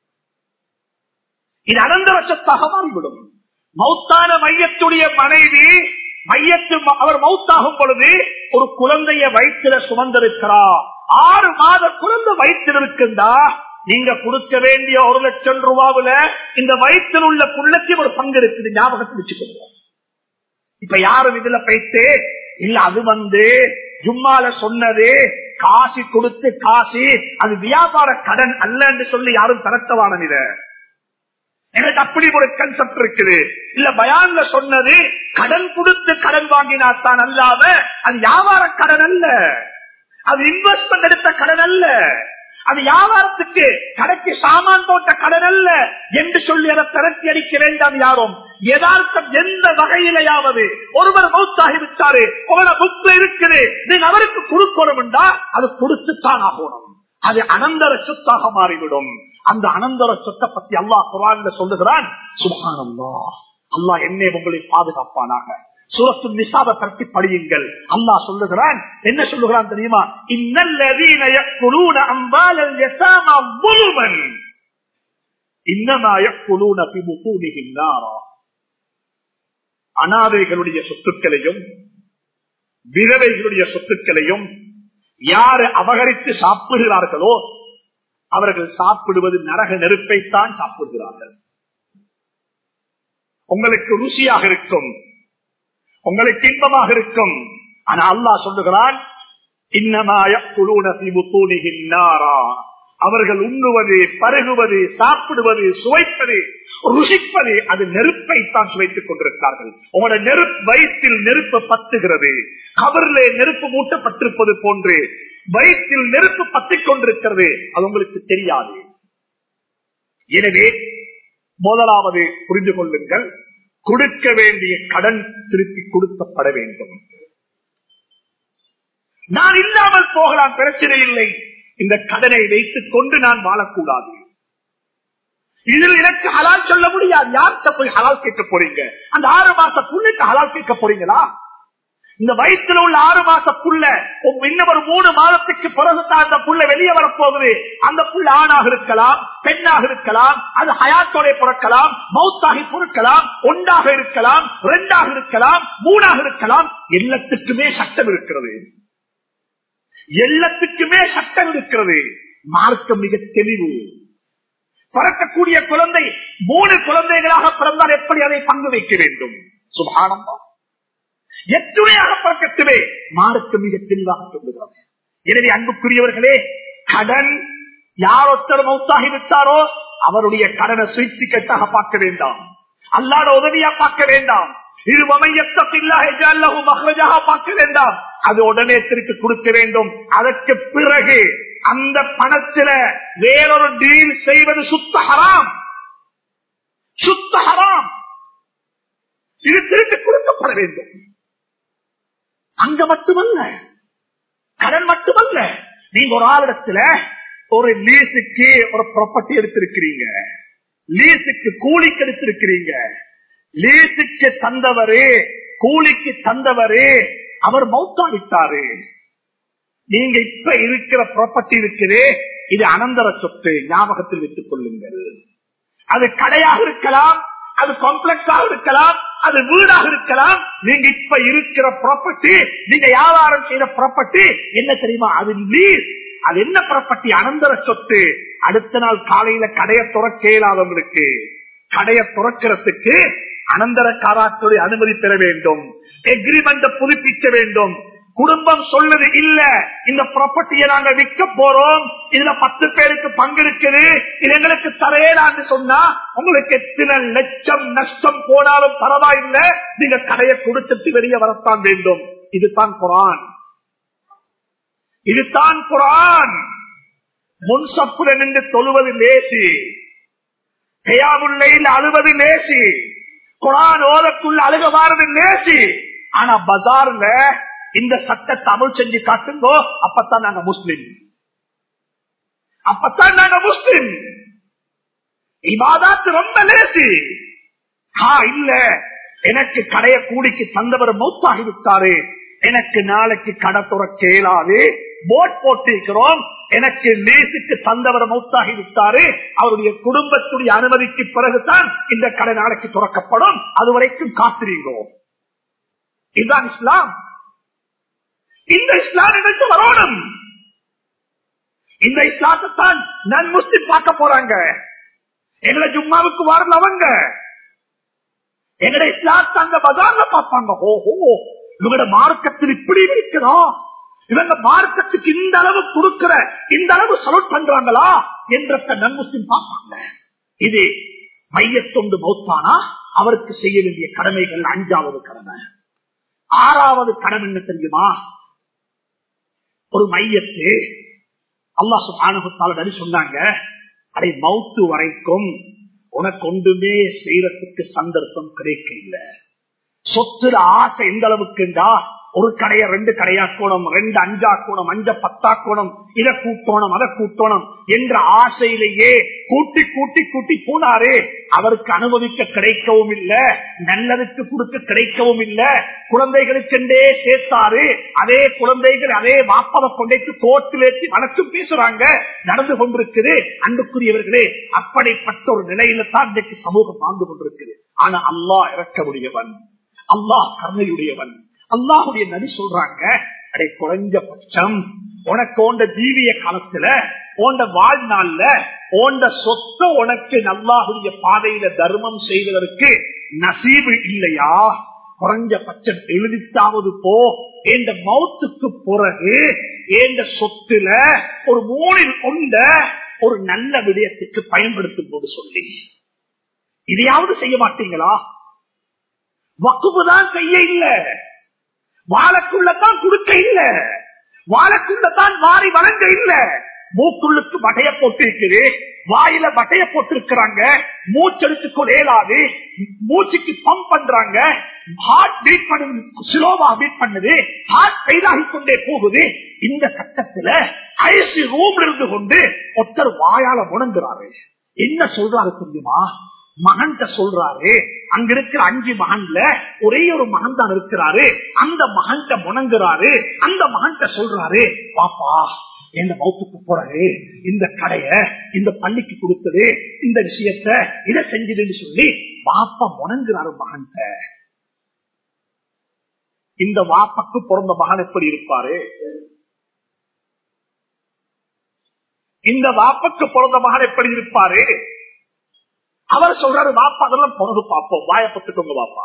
S1: இது அனந்தர சொத்தாக மாறிவிடும் மௌத்தான மையத்துடைய மனைவி மையத்து அவர் மௌத்தாகும் பொழுது ஒரு குழந்தைய வயிற்றுல சுமந்திருக்கிறார் ஆறு மாத குழந்தை வயிற்றில் இருக்குண்டா நீங்க கொடுக்க வேண்டிய ஒரு லட்சம் ரூபாவுல இந்த வயிற்றில் உள்ள புள்ளக்கு ஒரு பங்கு இருக்குது ஞாபகத்தில் வச்சுக்கோங்க இப்ப யாரும் இதுல போயிட்டு இல்ல அது வந்து ஜும்மால சொன்னது காசி கொடுத்து காசி அது வியாபார கடன் அல்ல என்று சொல்லி யாரும் தரத்தவான இத எனக்கு அப்படி ஒரு கன்செப்ட் இருக்குது இல்ல பயான்ல சொன்னது கடன் கொடுத்து கடன் வாங்கினாத்தான் அல்லாம அது வியாபார கடன் அல்ல அது இன்வெஸ்ட்மெண்ட் எடுத்த கடன் அல்ல அது வியாபாரத்துக்கு கடைக்கு சாமான் போட்ட கடன் அல்ல என்று சொல்லி அதை திரட்டி அடிக்க வேண்டாம் யாரும் யதார்த்தம் எந்த வகையிலையாவது ஒருவர் மௌத்தாகி விட்டாரு உங்களோட புக்ல இருக்குது நீங்க அவருக்கு கொடுக்கணும்டா அது கொடுத்துத்தான் ஆகணும் அது அனந்தர சொத்தாக மாறிவிடும் அந்த அனந்தர சொத்தை பத்தி அல்லாஹ் குரான் சொல்லுகிறான் சுபானந்தா அல்லாஹ் என்னை உங்களை பாதுகாப்பானாக சூரத்து நிசாப பற்றி படியுங்கள் அல்லாஹ் சொல்லுகிறான் என்ன சொல்லுகிறான் தெரியுமா இன்னல்லதீன யக்குலூன அம்பாலல் யசாமா முழுவன் இன்னமா யக்குலூன ஃபி புதூனிஹிம் நாரா அனாதைகளுடைய சொத்துக்களையும் விதவைகளுடைய சொத்துக்களையும் யாரு அபகரித்து சாப்பிடுகிறார்களோ அவர்கள் சாப்பிடுவது நரக நெருப்பைத்தான் சாப்பிடுகிறார்கள் உங்களுக்கு ருசியாக இருக்கும் உங்களுக்கு இன்பமாக இருக்கும் ஆனா அல்லாஹ் சொல்லுகிறான் அவர்கள் உண்ணுவது பருகுவது சாப்பிடுவது சுவைப்பது ருசிப்பது அது நெருப்பை தான் சுவைத்துக் கொண்டிருக்கிறார்கள் உங்களோட நெருப்பு வயிற்றில் நெருப்பு பத்துகிறது கவரிலே நெருப்பு மூட்டப்பட்டிருப்பது போன்று வயிற்றில் நெருப்பு பத்திக் கொண்டிருக்கிறது அது உங்களுக்கு தெரியாது எனவே முதலாவது புரிந்து கொள்ளுங்கள் கொடுக்க வேண்டிய கடன் திருப்பி கொடுக்கப்பட வேண்டும் நான் இல்லாமல் போகலாம் பிரச்சனை இல்லை இந்த கடனை வைத்துக் கொண்டு நான் வாழக்கூடாது இதில் எனக்கு ஹலால் சொல்ல முடியாது யார்கிட்ட போய் ஹலால் கேட்க போறீங்க அந்த ஆறு மாச புள்ளைக்கு ஹலால் கேட்க போறீங்களா இந்த வயிற்றுல உள்ள ஆறு மாச புள்ள இன்னும் ஒரு மூணு மாதத்துக்கு பிறகுதான் அந்த புள்ள வெளியே வரப்போகுது அந்த புள்ள ஆணாக இருக்கலாம் பெண்ணாக இருக்கலாம் அது ஹயாத்தோட பிறக்கலாம் மௌத்தாகி பொறுக்கலாம் ஒன்றாக இருக்கலாம் ரெண்டாக இருக்கலாம் மூணாக இருக்கலாம் எல்லாத்துக்குமே சட்டம் இருக்கிறது எல்லாத்துக்குமே சட்டம் இருக்கிறது மார்க்கம் மிக தெளிவு பிறக்கக்கூடிய குழந்தை மூணு குழந்தைகளாக பிறந்தால் எப்படி அதை பங்கு வைக்க வேண்டும் சுபானந்தா எத்துணையாக பறக்கட்டுமே மார்க்கு மிக தெளிவாக சொல்லுகிறது எனவே அன்புக்குரியவர்களே கடன் யார் ஒருத்தர் மௌத்தாகி விட்டாரோ அவருடைய கடனை சுயிச்சு கட்டாக பார்க்க வேண்டாம் அல்லாட உதவியா பார்க்க வேண்டாம் இது மமையத்தாக பார்க்க வேண்டாம் அது உடனே திருப்பி கொடுக்க வேண்டும் அதற்கு பிறகு அந்த பணத்துல வேறொரு டீல் செய்வது சுத்த ஹராம் சுத்த ஹராம் இது திருப்பி கொடுக்கப்பட வேண்டும் அங்க மட்டுமல்ல கடன் மட்டுமல்ல நீங்க ஒரு ஆளிடத்துல ஒரு லீஸுக்கு ஒரு ப்ராப்பர்ட்டி எடுத்திருக்கிறீங்க லீஸுக்கு கூலிக்கு எடுத்திருக்கிறீங்க லீஸுக்கு தந்தவரு கூலிக்கு தந்தவரு அவர் மௌத்தாவிட்டாரு நீங்க இப்ப இருக்கிற ப்ராப்பர்ட்டி இருக்குது இது அனந்தர சொத்து ஞாபகத்தில் வைத்துக் கொள்ளுங்கள் அது கடையாக இருக்கலாம் அது காம்ப்ளெக்ஸாக இருக்கலாம் அது வீடாக இருக்கலாம் நீங்க இப்ப இருக்கிற ப்ராப்பர்ட்டி நீங்க வியாபாரம் செய்த ப்ராப்பர்ட்டி என்ன தெரியுமா அது லீஸ் அது என்ன ப்ராப்பர்ட்டி அனந்தர சொத்து அடுத்த நாள் காலையில கடைய துறக்க இயலாதவங்களுக்கு கடைய துறக்கிறதுக்கு அனந்தர காராத்துடைய அனுமதி பெற வேண்டும் எக்ரிமெண்ட் புதுப்பிக்க வேண்டும் குடும்பம் சொல்லுது இல்ல இந்த ப்ராப்பர்ட்டியை நாங்க விற்க போறோம் இதுல பத்து பேருக்கு பங்கு இருக்குது இது எங்களுக்கு தரையலான்னு சொன்னா உங்களுக்கு எத்தனை லட்சம் நஷ்டம் போனாலும் பரவாயில்லை நீங்க கடையை கொடுத்துட்டு வெளியே வரத்தான் வேண்டும் இதுதான் குரான் இதுதான் குரான் முன் சப்புல நின்று தொழுவது லேசி கையாமுல்லையில் அழுவது லேசி குரான் ஓதக்குள்ள அழுக வாரது லேசி ஆனா பஜார்ல இந்த சட்டத்தை அமல் செஞ்சு காட்டுங்கோ அப்பத்தான் நாங்க முஸ்லிம் அப்பத்தான் நாங்க முஸ்லிம் இவாதாத்து ரொம்ப லேசி ஆ இல்ல எனக்கு கடைய கூடிக்கு தந்தவர் மௌத்தாகி விட்டாரு எனக்கு நாளைக்கு கடை துறக்க இயலாது போட் போட்டிருக்கிறோம் எனக்கு லேசுக்கு தந்தவர் மௌத்தாகி விட்டாரு அவருடைய குடும்பத்துடைய அனுமதிக்கு பிறகுதான் இந்த கடை நாளைக்கு துறக்கப்படும் அது வரைக்கும் காத்திருக்கிறோம் இதுதான் இஸ்லாம் இந்த இஸ்லாம் நினைத்து வரணும் இந்த இஸ்லாத்தை தான் நன் முஸ்லிம் பார்க்க போறாங்க எங்களை ஜும்மாவுக்கு வரல அவங்க எங்கட இஸ்லாத்தை அங்க பஜார்ல பார்ப்பாங்க ஓஹோ இவங்களோட மார்க்கத்தில் இப்படி இருக்கிறோம் இவங்க மார்க்கத்துக்கு இந்த அளவு கொடுக்கிற இந்த அளவு சலுட் பண்றாங்களா என்ற நன்முஸ்லிம் பார்ப்பாங்க இது மையத்தொண்டு மௌத்தானா அவருக்கு செய்ய வேண்டிய கடமைகள் அஞ்சாவது கடமை ஆறாவது கடமை என்ன தெரியுமா ஒரு மையத்து அல்லாஹு ஆணுகத்தால சொன்னாங்க அதை மவுத்து வரைக்கும் உனக்கு ஒன்றுமே செய்யறதுக்கு சந்தர்ப்பம் கிடைக்கல சொத்துல ஆசை எந்த அளவுக்குண்டா ஒரு கடைய ரெண்டு கடையாக்கோணம் ரெண்டு அஞ்சாக்கோணம் அஞ்ச பத்தாக்கோணம் இதை கூட்டோணம் அதை கூட்டோணம் என்ற ஆசையிலேயே கூட்டி கூட்டி கூட்டி போனாரே அவருக்கு அனுபவிக்க கிடைக்கவும் இல்ல நல்லதுக்கு கொடுக்க கிடைக்கவும் இல்ல குழந்தைகளுக்கென்றே சேர்த்தாரு அதே குழந்தைகள் அதே வாப்பவை கொண்டைக்கு தோற்றிலேற்றி வழக்கும் பேசுறாங்க நடந்து கொண்டிருக்குது அன்புக்குரியவர்களே அப்படிப்பட்ட ஒரு நிலையில தான் இன்றைக்கு சமூகம் வாழ்ந்து கொண்டிருக்குது ஆனா அல்லாஹ் இறக்க முடியவன் அல்லாஹ் கருணையுடையவன் அல்லாஹுடைய நடி சொல்றாங்க அடை குறைஞ்சபட்சம் உனக்கு ஓண்ட ஜீவிய காலத்துல ஓண்ட வாழ்நாள்ல ஓண்ட சொத்த உனக்கு நல்லாகுடைய பாதையில தர்மம் செய்வதற்கு நசீவு இல்லையா குறைஞ்சபட்சம் எழுதித்தாவது போ என்ற மௌத்துக்கு பிறகு என்ற சொத்துல ஒரு மூணில் கொண்ட ஒரு நல்ல விடயத்துக்கு பயன்படுத்தும் போது சொல்லி இதையாவது செய்ய மாட்டீங்களா வக்குப்புதான் செய்ய இல்ல வாழக்குள்ளதான் கொடுக்க இல்ல வாழக்குள்ளதான் வாரி வழங்க இல்ல மூக்குள்ளுக்கு வடைய போட்டிருக்குது வாயில வடைய போட்டிருக்கிறாங்க மூச்செடுத்து கொடையலாது மூச்சுக்கு பம்ப் பண்றாங்க ஹார்ட் பீட் பண்ணுது ஸ்லோவா பீட் பண்ணுது ஹார்ட் பெயிலாகி கொண்டே போகுது இந்த கட்டத்துல ஐசி ரூம்ல இருந்து கொண்டு ஒருத்தர் வாயால முணங்குறாரு என்ன சொல்றாரு தெரியுமா மகன்கிட்ட சொல்றாரு அங்க இருக்கிற அஞ்சு மகன்ல ஒரே ஒரு மகன் தான் இருக்கிறாரு அந்த மகன்கிட்ட முணங்குறாரு அந்த மகன்கிட்ட சொல்றாரு பாப்பா என்ன மௌத்துக்கு போறாரு இந்த கடைய இந்த பள்ளிக்கு கொடுத்தது இந்த விஷயத்த இதை செஞ்சதுன்னு சொல்லி பாப்பா முணங்குறாரு மகன்கிட்ட இந்த வாப்பக்கு பிறந்த மகன் எப்படி இருப்பாரு இந்த வாப்பக்கு பிறந்த மகன் எப்படி இருப்பாரு அவர் சொல்றாரு வாப்பா அதெல்லாம் பிறகு பார்ப்போம் வாயப்பட்டுக்கோங்க வாப்பா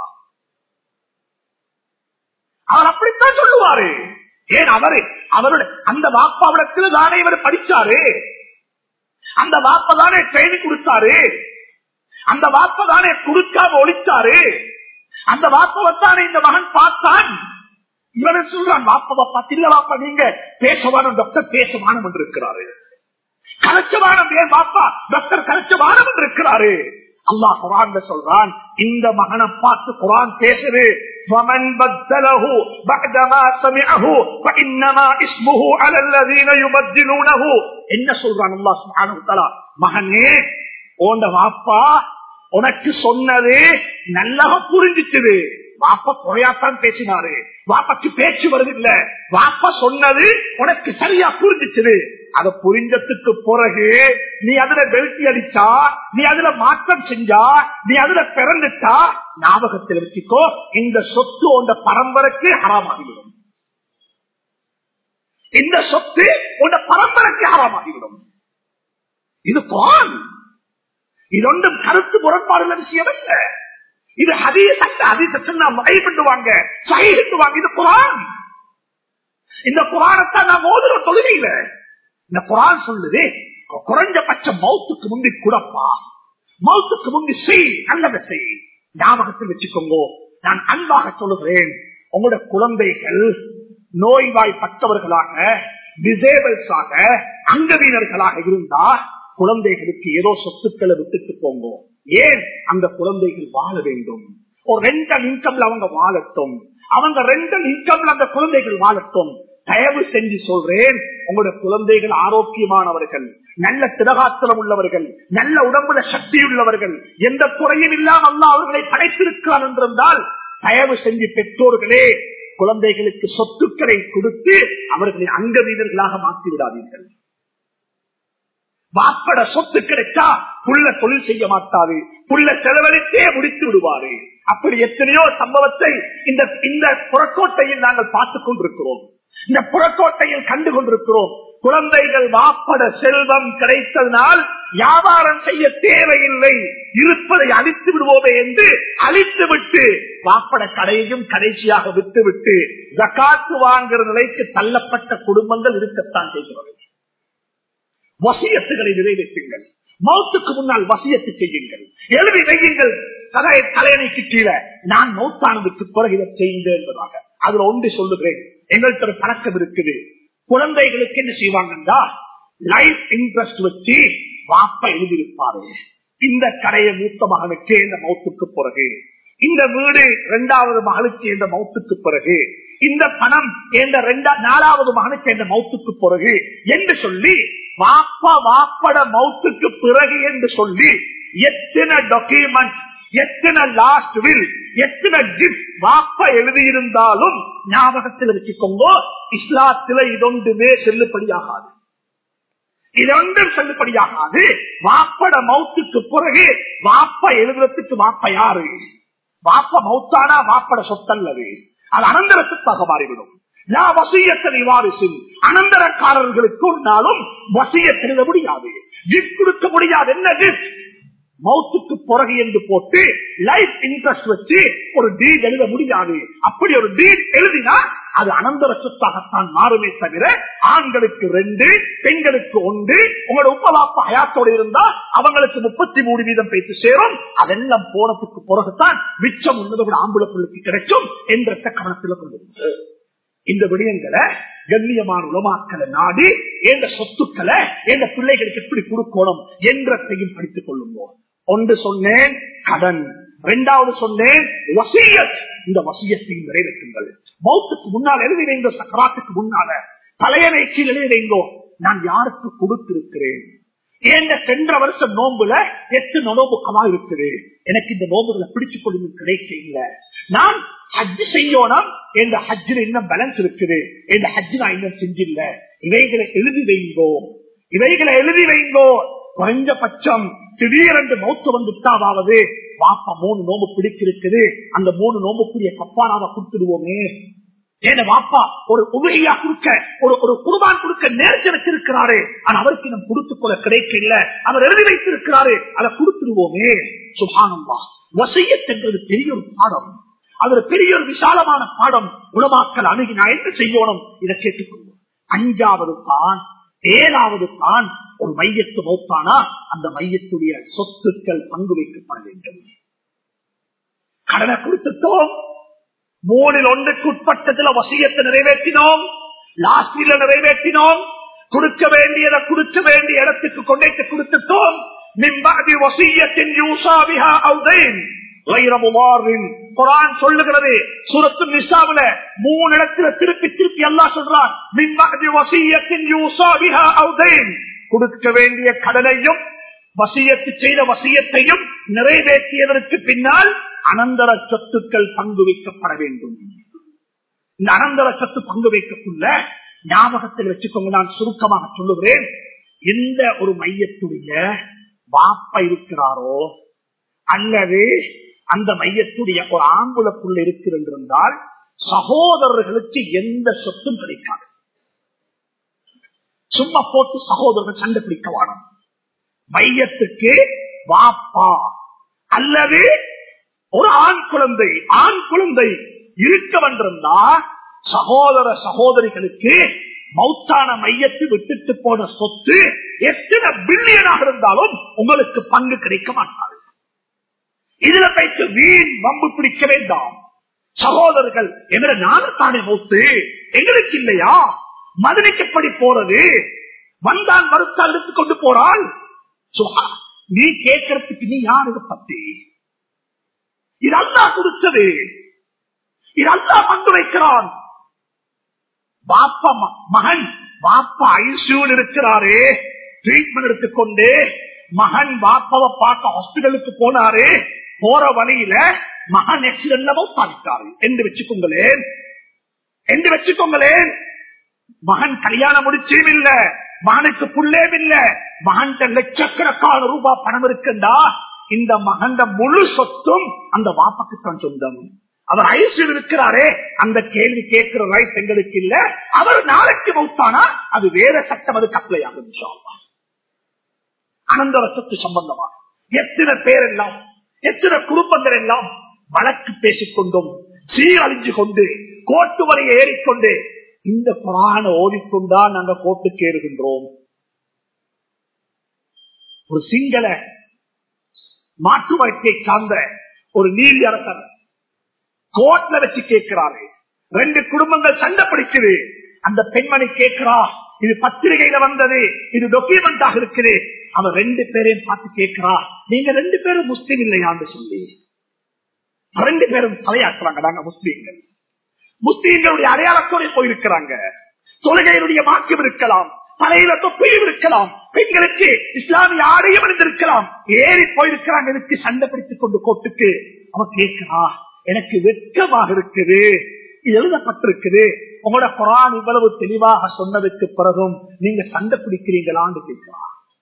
S1: அவர் அப்படித்தான் சொல்லுவாரு ஏன் அவரு அவருடைய அந்த வாப்பாவிடத்துல தானே இவர் படிச்சாரு அந்த வாப்ப தானே ட்ரைனிங் கொடுத்தாரு அந்த வாப்ப தானே கொடுக்காம ஒழிச்சாரு அந்த வாப்பவத்தானே இந்த மகன் பார்த்தான் இவனை சொல்றான் வாப்பவ பார்த்தில்ல வாப்பா நீங்க பேசவான டாக்டர் பேசவானம் என்று இருக்கிறாரு கலைச்சவானம் ஏன் பாப்பா டாக்டர் கலைச்சவானம் என்று இருக்கிறாரு அல்லாஹ் குரான் சொல்றான் இந்த மகனை பார்த்து குரான் பேசுது ومن بدله بعدما سمعه فإنما اسمه على الذين يبدلونه என்ன சொல்றான் அல்லாஹ் சுப்ஹானஹு வ தஆலா மகனே ஓண்ட வாப்பா உனக்கு சொன்னது நல்லா புரிஞ்சிச்சுது வாப்பா குறையாத்தான் பேசினாரு வாப்பாக்கு பேச்சு வருதில்ல வாப்பா சொன்னது உனக்கு சரியா புரிஞ்சிச்சுது அத புரிஞ்சதுக்கு பிறகு நீ அதுல பெல்ட்டி அடிச்சா நீ அதுல மாற்றம் செஞ்சா நீ அதுல பிறந்துட்டா ஞாபகத்தில் வச்சுக்கோ இந்த சொத்து உண்ட பரம்பரைக்கு ஹராமாகிவிடும் இந்த சொத்து உண்ட பரம்பரைக்கு ஹராமாகிவிடும் இது குரான் இது ஒன்றும் கருத்து முரண்பாடுள்ள விஷயம் இல்ல இது ஹதீ சட்ட ஹதீ சட்டம் வகைப்பட்டுவாங்க சகைட்டுவாங்க இது குரான் இந்த குரானத்தான் நான் ஓதுற தொழுகையில இந்த குரான் சொல்லுது குறைஞ்சபட்ச மௌத்துக்கு முந்தி குடப்பா மௌத்துக்கு முந்தி செய் நல்லதை செய் ஞாபகத்தில் வச்சுக்கோங்க நான் அன்பாக சொல்லுகிறேன் உங்களோட குழந்தைகள் நோய்வாய்ப்பட்டவர்களாக டிசேபிள்ஸாக அங்கவீனர்களாக இருந்தா குழந்தைகளுக்கு ஏதோ சொத்துக்களை விட்டுட்டு போங்க ஏன் அந்த குழந்தைகள் வாழ வேண்டும் ஒரு ரெண்டல் இன்கம்ல அவங்க வாழட்டும் அவங்க ரெண்டல் இன்கம்ல அந்த குழந்தைகள் வாழட்டும் தயவு செஞ்சு சொல்றேன் உங்களுடைய குழந்தைகள் ஆரோக்கியமானவர்கள் நல்ல திரகாத்திரம் உள்ளவர்கள் நல்ல உடம்புல சக்தி உள்ளவர்கள் எந்த குறையும் இல்லாமல் அல்லா அவர்களை படைத்திருக்கிறார் என்றிருந்தால் தயவு செஞ்சு பெற்றோர்களே குழந்தைகளுக்கு சொத்துக்களை கொடுத்து அவர்களை அங்க வீரர்களாக மாற்றி விடாதீர்கள் வாப்பட சொத்து கிடைச்சா புள்ள தொழில் செய்ய மாட்டாரு புள்ள செலவழித்தே முடித்து விடுவாரு அப்படி எத்தனையோ சம்பவத்தை இந்த இந்த புறக்கோட்டையில் நாங்கள் பார்த்துக் கொண்டிருக்கிறோம் இந்த புறக்கோட்டையில் கண்டு கொண்டிருக்கிறோம் குழந்தைகள் வாப்பட செல்வம் கிடைத்ததனால் வியாபாரம் செய்ய தேவையில்லை இருப்பதை அழித்து விடுவோமே என்று அழித்து விட்டு வாப்பட கடையையும் கடைசியாக விட்டுவிட்டு ஜக்காத்து வாங்குற நிலைக்கு தள்ளப்பட்ட குடும்பங்கள் இருக்கத்தான் செய்கிறது வசியத்துகளை நிறைவேற்றுங்கள் மௌத்துக்கு முன்னால் வசியத்து செய்யுங்கள் எழுதி வையுங்கள் தலை தலையணைக்கு கீழே நான் மௌத்தானதுக்கு பிறகு இதை செய்யுங்கள் என்பதாக அதுல ஒன்று சொல்லுகிறேன் எங்கள்கிட்ட ஒரு பழக்கம் இருக்குது குழந்தைகளுக்கு என்ன செய்வாங்கன்னா லைஃப் இன்ட்ரெஸ்ட் வச்சு வாப்ப எழுதியிருப்பாரு இந்த கடையை மூத்த மகனுக்கு இந்த மௌத்துக்கு பிறகு இந்த வீடு இரண்டாவது மகளுக்கு என்ற மௌத்துக்கு பிறகு இந்த பணம் என்ற நாலாவது மகனுக்கு என்ற மௌத்துக்கு பிறகு என்று சொல்லி வாப்பா வாப்பட மௌத்துக்கு பிறகு என்று சொல்லி எத்தனை டாக்குமெண்ட் எத்தனை லாஸ்ட் வில் எத்தனை கிஃப்ட் வாப்பா எழுதியிருந்தாலும் ஞாபகத்தில் வச்சுக்கோங்க இஸ்லாத்துல இதொன்றுமே செல்லுபடியாகாது இதொன்றும் செல்லுபடியாகாது வாப்பட மௌத்துக்கு பிறகு வாப்பா எழுதுறதுக்கு வாப்பா யாரு வாப்ப மௌத்தானா வாப்பட சொத்தல்லது அது அனந்தரத்துக்காக மாறிவிடும் நான் வசியத்தை வாரிசில் அனந்தரக்காரர்களுக்கு ஒரு நாளும் வசியத் எழுத முடியாது கிஃப்ட் கொடுக்க முடியாது என்ன கிஃப்ட் மவுத்துக்கு பிறகு என்று போட்டு லைஃப் இன்ட்ரெஸ்ட் வச்சு ஒரு டீட் எழுத முடியாது அப்படி ஒரு டீட் எழுதினா அது அனந்தர சொத்தாகத்தான் மாறுமே தவிர ஆண்களுக்கு ரெண்டு பெண்களுக்கு ஒன்று உங்களோட உப்பவாப்ப ஹயாத்தோடு இருந்தா அவங்களுக்கு முப்பத்தி மூணு வீதம் பேச்சு சேரும் அதெல்லாம் போனதுக்கு பிறகுதான் மிச்சம் உன்னதோட ஆம்பளை பிள்ளைக்கு கிடைக்கும் என்ற கவனத்தில் கொண்டு இந்த விடயங்களை கண்ணியமான உலமாக்களை நாடி எந்த சொத்துக்களை எந்த பிள்ளைகளுக்கு எப்படி கொடுக்கணும் என்றத்தையும் படித்துக் கொள்ளும்போது ஒன்று சொன்னேன் கடன் இரண்டாவது சொன்னேன் வசியத் இந்த வசியத்தையும் நிறைவேற்றுங்கள் மௌத்துக்கு முன்னால் எழுதி வைந்தோ சக்கராத்துக்கு முன்னால தலையணை கீழ் எழுதி வைந்தோ நான் யாருக்கு கொடுத்திருக்கிறேன் ஏண்ட சென்ற வருஷம் நோம்புல எட்டு நோம்பு கமா இருக்குது எனக்கு இந்த நோம்புகளை பிடிச்சுக் கொள்ளுங்க கிடைக்க இல்ல நான் ஹஜ் செய்யணும் என்ற ஹஜ்ஜில் இன்னும் பேலன்ஸ் இருக்குது இந்த ஹஜ் நான் இன்னும் செஞ்சில்ல இவைகளை எழுதி வைங்கோ இவைகளை எழுதி வைங்கோ குறைஞ்சபட்சம் திடீரென்று மௌத்து வந்துட்டாவது வாப்பா மூணு நோம்பு பிடிச்சிருக்குது அந்த மூணு நோம்புக்குரிய கப்பாராவை கொடுத்துடுவோமே ஏன வாப்பா ஒரு உதவியா கொடுக்க ஒரு ஒரு குருபான் கொடுக்க நேர்ச்சி வச்சிருக்கிறாரு ஆனா அவருக்கு நம்ம கொடுத்து போல கிடைக்கல அவர் எழுதி வைத்திருக்கிறாரு அதை கொடுத்துடுவோமே சுபானம்பா வசையத் என்பது பெரிய ஒரு பாடம் அது ஒரு பெரிய ஒரு விசாலமான பாடம் உணவாக்கல் அணுகி நான் என்ன செய்யணும் இதை கேட்டுக்கொள்வோம் அஞ்சாவது தான் ஏழாவது தான் ஒரு மையத்து மௌத்தானா அந்த மையத்துடைய சொத்துக்கள் பங்கு வைக்கப்பட வேண்டும் கடனை கொடுத்துட்டோம் மூணில் ஒன்றுக்கு உட்பட்டதுல வசியத்தை நிறைவேற்றினோம் லாஸ்டில நிறைவேற்றினோம் கொடுக்க வேண்டியதை கொடுக்க வேண்டிய இடத்துக்கு கொண்டைத்து கொடுத்துட்டோம் நிம்பாதி வசியத்தின் யூசாவிஹா அவுதைன் குரான் சொல்லுகிறது சுரத்து நிசாவில மூணு இடத்துல திருப்பி திருப்பி அல்லா சொல்றான் மின்பாதி வசியத்தின் யூசாவிஹா அவுதைன் கொடுக்க வேண்டிய கடனையும் வசியத்து செய்த வசியத்தையும் நிறைவேற்றியதற்கு பின்னால் அனந்தர சொத்துக்கள் பங்கு வைக்கப்பட வேண்டும் இந்த அனந்தர சொத்து பங்கு வைக்கக்குள்ள ஞாபகத்தில் வச்சுக்கோங்க நான் சுருக்கமாக சொல்லுகிறேன் எந்த ஒரு மையத்துடைய வாப்ப இருக்கிறாரோ அல்லது அந்த மையத்துடைய ஒரு ஆம்புலக்குள்ள இருக்கிறால் சகோதரர்களுக்கு எந்த சொத்தும் கிடைக்காது சும்மா போட்டு சகோதரர்கள் சண்டை பிடிக்க வாடும் மையத்துக்கு வாப்பா அல்லது ஒரு ஆண் குழந்தை ஆண் குழந்தை இருக்க வந்திருந்தா சகோதர சகோதரிகளுக்கு மௌத்தான மையத்தை விட்டுட்டு போன சொத்து எத்தனை பில்லியனாக இருந்தாலும் உங்களுக்கு பங்கு கிடைக்க மாட்டாது இதுல பயிற்சி வீண் வம்பு பிடிக்க வேண்டாம் சகோதரர்கள் எங்களை நானத்தானே மௌத்து எங்களுக்கு இல்லையா மதுரைக்கப்படி போறது வந்தான் வருத்தால் எடுத்துக் கொண்டு போறாள் நீ கேட்கறதுக்கு நீ யாருக்கு பத்தி இது அல்லா கொடுத்தது இது அல்லா பங்கு வைக்கிறான் பாப்பா ம- மகன் பாப்பா ஐசியூல் இருக்கிறாரே ட்ரீட்மெண்ட் எடுத்துக்கொண்டு மகன் பாப்பாவை பார்க்க ஹாஸ்பிட்டலுக்கு போனாரு போற வழியில மகன் ஆக்சிடென்ட்ல மௌத்தாவிட்டாரு என்று வச்சுக்கோங்களேன் என்று வச்சுக்கோங்களேன் மகன் கல்யாணம் முடிச்சும் இல்ல மகனுக்கு புள்ளேம் இல்ல மகன் லட்சக்கணக்கான ரூபாய் பணம் இருக்குண்டா இந்த மகன் முழு சொத்தும் அந்த வாப்பாக்கு தான் சொந்தம் அவர் ஐசியில் இருக்கிறாரே அந்த கேள்வி கேட்கிற ரைட் எங்களுக்கு இல்ல அவர் நாளைக்கு மௌத்தானா அது வேற சட்டம் அதுக்கு அப்ளை ஆகும் இன்ஷா அல்லாஹ். அனந்தர சொத்து சம்பந்தமாக எத்தனை பேர் எல்லாம் எத்தனை குடும்பங்கள் எல்லாம் வழக்கு பேசிக்கொண்டும் சீரழிஞ்சு கொண்டு கோட்டு வரையை ஏறிக்கொண்டு இந்த குரான ஓடிக்கொண்டுதான் நாங்க கோட்டுக்கு ஏறுகின்றோம் ஒரு சிங்கள மாற்று வழக்கை சார்ந்த ஒரு நீதி அரசர் கோர்ட்ல வச்சு கேட்கிறாரு ரெண்டு குடும்பங்கள் சண்டை பிடிக்குது அந்த பெண்மணி கேட்கிறா இது பத்திரிகையில வந்தது இது டாக்குமெண்டாக இருக்குது அவன் ரெண்டு பேரையும் பார்த்து கேட்கிறா நீங்க ரெண்டு பேரும் முஸ்லீம் இல்லையான்னு சொல்லி ரெண்டு பேரும் தலையாக்குறாங்க நாங்க முஸ்லீம்கள் முஸ்லீம்களுடைய அடையாளத்தோடு போயிருக்கிறாங்க தொழுகையினுடைய மாற்றம் இருக்கலாம் தலையில தொப்பியும் இருக்கலாம் பெண்களுக்கு இஸ்லாமிய ஆடையும் இருந்திருக்கலாம் ஏறி போயிருக்கிறாங்க இதுக்கு சண்டை பிடித்துக் கொண்டு கோட்டுக்கு அவன் கேட்கிறா எனக்கு வெட்கமாக இருக்குது இது எழுதப்பட்டிருக்குது உங்களோட குரான் இவ்வளவு தெளிவாக சொன்னதுக்கு பிறகும் நீங்க சண்டை பிடிக்கிறீங்களான்னு கேட்கிறா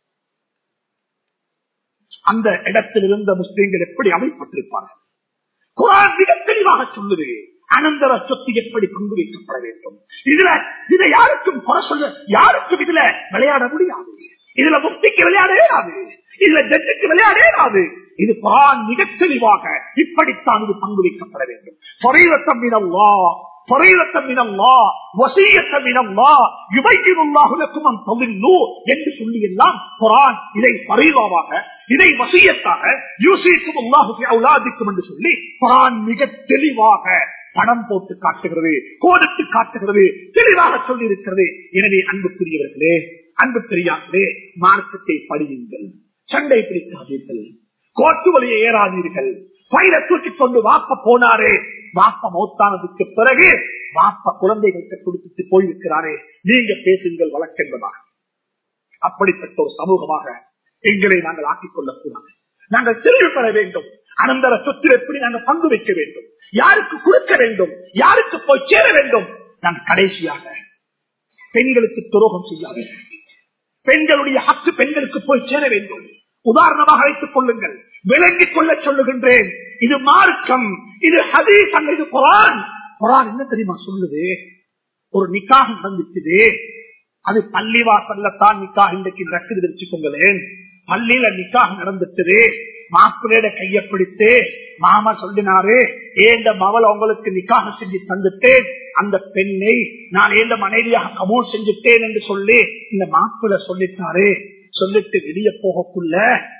S1: அந்த இடத்தில் இருந்த முஸ்லீம்கள் எப்படி அமைப்பட்டிருப்பார்கள் குரான் மிக தெளிவாக சொல்லுது அனந்தர சொத்து எப்படி பங்கு வைக்கப்பட வேண்டும் இதுல இதை யாருக்கும் குறை சொல்ல யாருக்கும் இதுல விளையாட முடியாது இதுல முக்திக்கு விளையாட இயலாது இதுல ஜெட்டுக்கு விளையாட இயலாது இது குரான் மிக தெளிவாக இப்படித்தான் இது பங்கு வைக்கப்பட வேண்டும் சொரைவத்தம் மினல்லா சொரைவத்தம் மினல்லா வசீயத்தம் மினல்லா யுபையினுல்லாஹு லக்கும் அன் தவில்லு என்று சொல்லி எல்லாம் குரான் இதை பரிவாவாக இதை வசியத்தாக யூசிக்கும் அல்லாஹு ஃபி அவுலாதிக்கும் என்று சொல்லி குரான் மிக தெளிவாக படம் போட்டு காட்டுகிறது கோடிட்டு காட்டுகிறது தெளிவாக சொல்லி இருக்கிறது எனவே அன்புக்குரியவர்களே அன்பு பெரியார்களே மார்க்கத்தை படியுங்கள் சண்டை பிடிக்காதீர்கள் கோட்டு வழியை ஏறாதீர்கள் பயிரை தூக்கி கொண்டு வாப்ப போனாரே வாப்ப மௌத்தானதுக்கு பிறகு வாப்ப குழந்தைகளுக்கு கொடுத்துட்டு போயிருக்கிறாரே நீங்க பேசுங்கள் வழக்கென்பதாக அப்படிப்பட்ட ஒரு சமூகமாக எங்களை நாங்கள் ஆக்கிக் கொள்ளக் கூடாது நாங்கள் தெளிவு பெற வேண்டும் அனந்தர சொத்து எப்படி நாங்கள் பங்கு வைக்க வேண்டும் யாருக்கு கொடுக்க வேண்டும் யாருக்கு போய் சேர வேண்டும் நாங்கள் கடைசியாக பெண்களுக்கு துரோகம் செய்யாது பெண்களுடைய ஹக்கு பெண்களுக்கு போய் சேர வேண்டும் உதாரணமாக வைத்துக் கொள்ளுங்கள் விளங்கிக் கொள்ள சொல்லுகின்றேன் இது மார்க்கம் இது ஹதீஸ் அல்ல இது குரான் குரான் என்ன தெரியுமா சொல்லுது ஒரு நிக்காக நடந்துச்சுது அது பள்ளிவாசல்ல நிக்காக இன்றைக்கு நடக்குது வச்சுக்கோங்களேன் பள்ளியில நிக்காக நடந்துச்சு மாப்பிள்ளையோட கைய பிடித்து மாமா சொல்லினாரு ஏந்த மவள் உங்களுக்கு நிக்காக செஞ்சு தந்துட்டேன் அந்த பெண்ணை நான் ஏந்த மனைவியாக கமோல் செஞ்சுட்டேன் என்று சொல்லி இந்த மாப்பிள்ள சொல்லிட்டாரு சொல்லிட்டு வெளியே போகக்குள்ள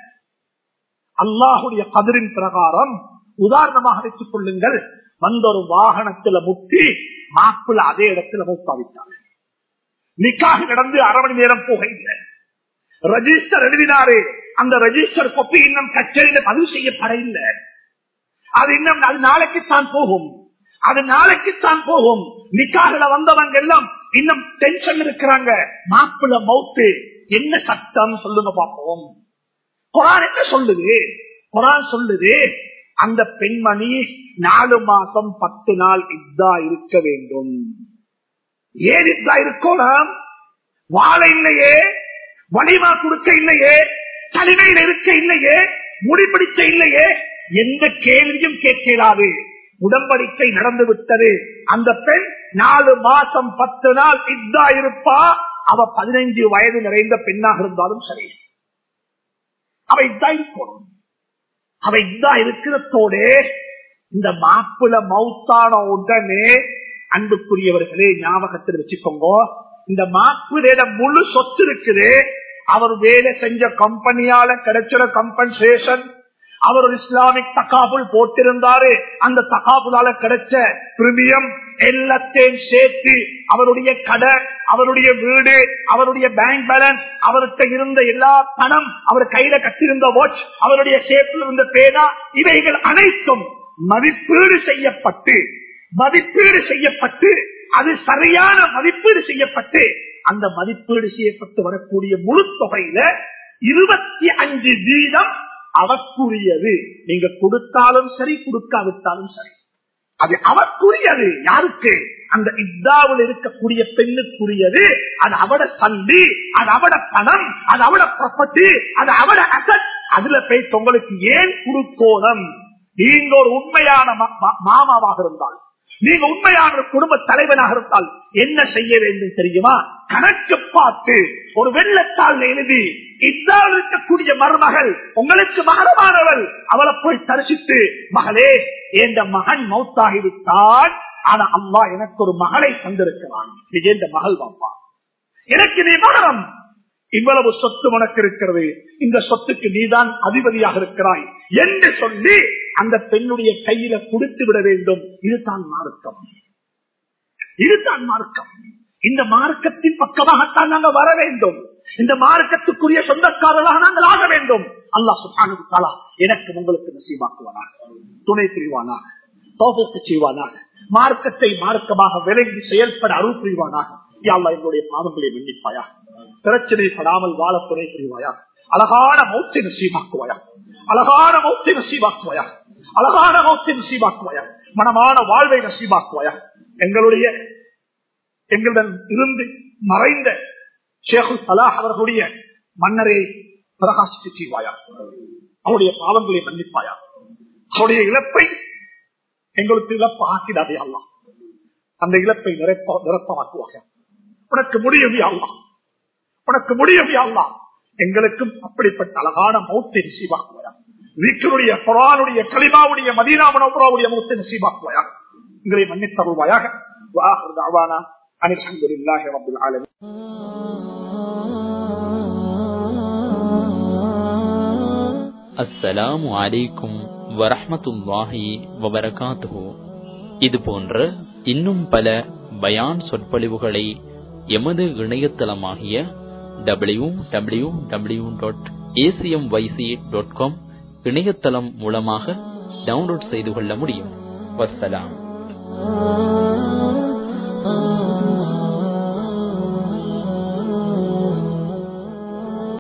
S1: அல்லாஹுடைய கதிரின் பிரகாரம் உதாரணமாக வைத்துக் கொள்ளுங்கள் வந்த ஒரு வாகனத்துல முட்டி மாப்பிள்ள அதே இடத்துல மூத்தாவிட்டாங்க நிக்காக நடந்து அரை மணி நேரம் போக இல்லை ரெஜிஸ்டர் எழுதினாரு அந்த ரெஜிஸ்டர் கொப்பி இன்னும் கச்சேரியில பதிவு செய்யப்பட இல்லை அது இன்னும் அது நாளைக்குத்தான் போகும் அது நாளைக்குத்தான் போகும் நிக்காக வந்தவங்க எல்லாம் இன்னும் டென்ஷன் இருக்கிறாங்க மாப்பிள்ள மௌத்து என்ன சட்டம் சொல்லுங்க பார்ப்போம் குரான் என்ன சொல்லுது குரான் சொல்லுது அந்த பெண்மணி நாலு மாசம் பத்து நாள் இதா இருக்க வேண்டும் ஏன் இதா இருக்கணும் வாழ இல்லையே வலிமா கொடுக்க இல்லையே தனிமையில் இருக்க இல்லையே முடிபிடிச்ச இல்லையே எந்த கேள்வியும் கேட்கிறாது உடம்படிக்கை நடந்து விட்டது அந்த பெண் நாலு மாசம் பத்து நாள் இதா இருப்பா அவ பதினைஞ்சு வயது நிறைந்த பெண்ணாக இருந்தாலும் சரி அவ இதா இருக்கணும் அவ இதா இருக்கிறதோட இந்த மாப்பிள மௌத்தான உடனே அன்புக்குரியவர்களே ஞாபகத்தில் வச்சுக்கோங்க இந்த மாப்பிளையோட முழு சொத்து இருக்குது அவர் வேலை செஞ்ச கம்பெனியால கிடைச்சிட கம்பன்சேஷன் அவர் ஒரு இஸ்லாமிக் தகாபுல் போட்டிருந்தாரு அந்த தகாபுலால கிடைச்ச பிரிமியம் எல்லாத்தையும் சேர்த்து அவருடைய கடை அவருடைய வீடு அவருடைய பேங்க் பேலன்ஸ் அவர்கிட்ட இருந்த எல்லா பணம் அவர் கையில கட்டிருந்த வாட்ச் அவருடைய சேப்பில் இருந்த பேனா இவைகள் அனைத்தும்
S2: மதிப்பீடு செய்யப்பட்டு மதிப்பீடு செய்யப்பட்டு அது சரியான மதிப்பீடு செய்யப்பட்டு அந்த மதிப்பீடு செய்யப்பட்டு வரக்கூடிய முழு தொகையில இருபத்தி அஞ்சு வீதம் அவக்குரியது நீங்க கொடுத்தாலும் சரி கொடுக்காவிட்டாலும் சரி அது அவக்குரியது யாருக்கு அந்த இத்தாவில் இருக்கக்கூடிய பெண்ணுக்குரியது அது அவட சந்தி அது அவட பணம் அது அவட ப்ராப்பர்ட்டி அது அவட அசட் அதுல போய் உங்களுக்கு ஏன் குறுக்கோணம் நீங்க ஒரு உண்மையான ம- ம- மாமாவாக இருந்தால் நீங்க உண்மையான ஒரு குடும்ப தலைவனாக இருந்தால் என்ன செய்ய வேண்டும் தெரியுமா கணக்கு பார்த்து ஒரு வெள்ளத்தாள் எழுதி இத்தால் இருக்கக்கூடிய மருமகள் உங்களுக்கு மகரமானவள் அவளை போய் தரிசித்து மகளே என்ற மகன் மௌத்தாகிவிட்டால் ஆனா அம்மா எனக்கு ஒரு மகளை தந்திருக்கிறான் இது என்ற மகள் பாப்பா எனக்கு நீ மகரம் இவ்வளவு சொத்து உனக்கு இருக்கிறது இந்த சொத்துக்கு நீதான் அதிபதியாக இருக்கிறாய் என்று சொல்லி அந்த பெண்ணுடைய கையில கொடுத்து விட வேண்டும் இதுதான் மார்க்கம் இதுதான் மார்க்கம் இந்த மார்க்கத்தின் பக்கமாகத்தான் நாங்கள் வர வேண்டும் இந்த மார்க்கத்துக்குரிய சொந்தக்காரர்களாக நாங்கள் ஆக வேண்டும் அல்லாஹ் சுப்ஹானஹு தஆலா எனக்கு உங்களுக்கு நசீபாக்குவானாக துணை புரிவானாக தௌஃபீக் செய்வானாக மார்க்கத்தை மார்க்கமாக விளங்கி செயல்பட அருள் புரிவானாக யா அல்லாஹ் எங்களுடைய பாவங்களை மன்னிப்பாயா பிரச்சனை படாமல் வாழ துணை புரிவாயா அழகான மௌத்தை நசீபாக்குவாயா அழகான மௌத்தை நசீபாக்குவாயா அழகான மௌத்தை நசீபாக்குவாயா மனமான வாழ்வை நசீபாக்குவாயா எங்களுடைய எங்களுடன் இருந்து மறைந்த ஷேகுல் சலாஹ் அவர்களுடைய மன்னரை பிரகாசித்து செய்வாயா அவருடைய பாவங்களை மன்னிப்பாயா அவருடைய இழப்பை எங்களுக்கு இழப்பு ஆக்கிடாதே அல்லாஹ் அந்த இழப்பை நிரப்ப நிரப்பமாக்குவாயா உனக்கு முடியும் யா அல்லாஹ் உனக்கு முடியும் யா அல்லாஹ் எங்களுக்கும் அப்படிப்பட்ட அழகான மௌத்தை நசீபாக்குவாயா வீக்கருடைய குரானுடைய கலிமாவுடைய மதீனாமனோபுராவுடைய மௌத்தை நசீபாக்குவாயா எங்களை மன்னித்தருள்வாயாக وآخر دعوانا أن الحمد لله رب العالمين
S3: அஸ்ஸலாமு அலைக்கும் வரஹ்மத்துல்லாஹி வபரகாத்துஹு இது போன்ற இன்னும் பல பயான் சொற்பொழிவுகளை எமது இணையதளமாகிய W W W dot ACM YC dot com இணையதளம் மூலமாக டவுன்லோட் செய்து கொள்ள முடியும் வஸ்ஸலாம்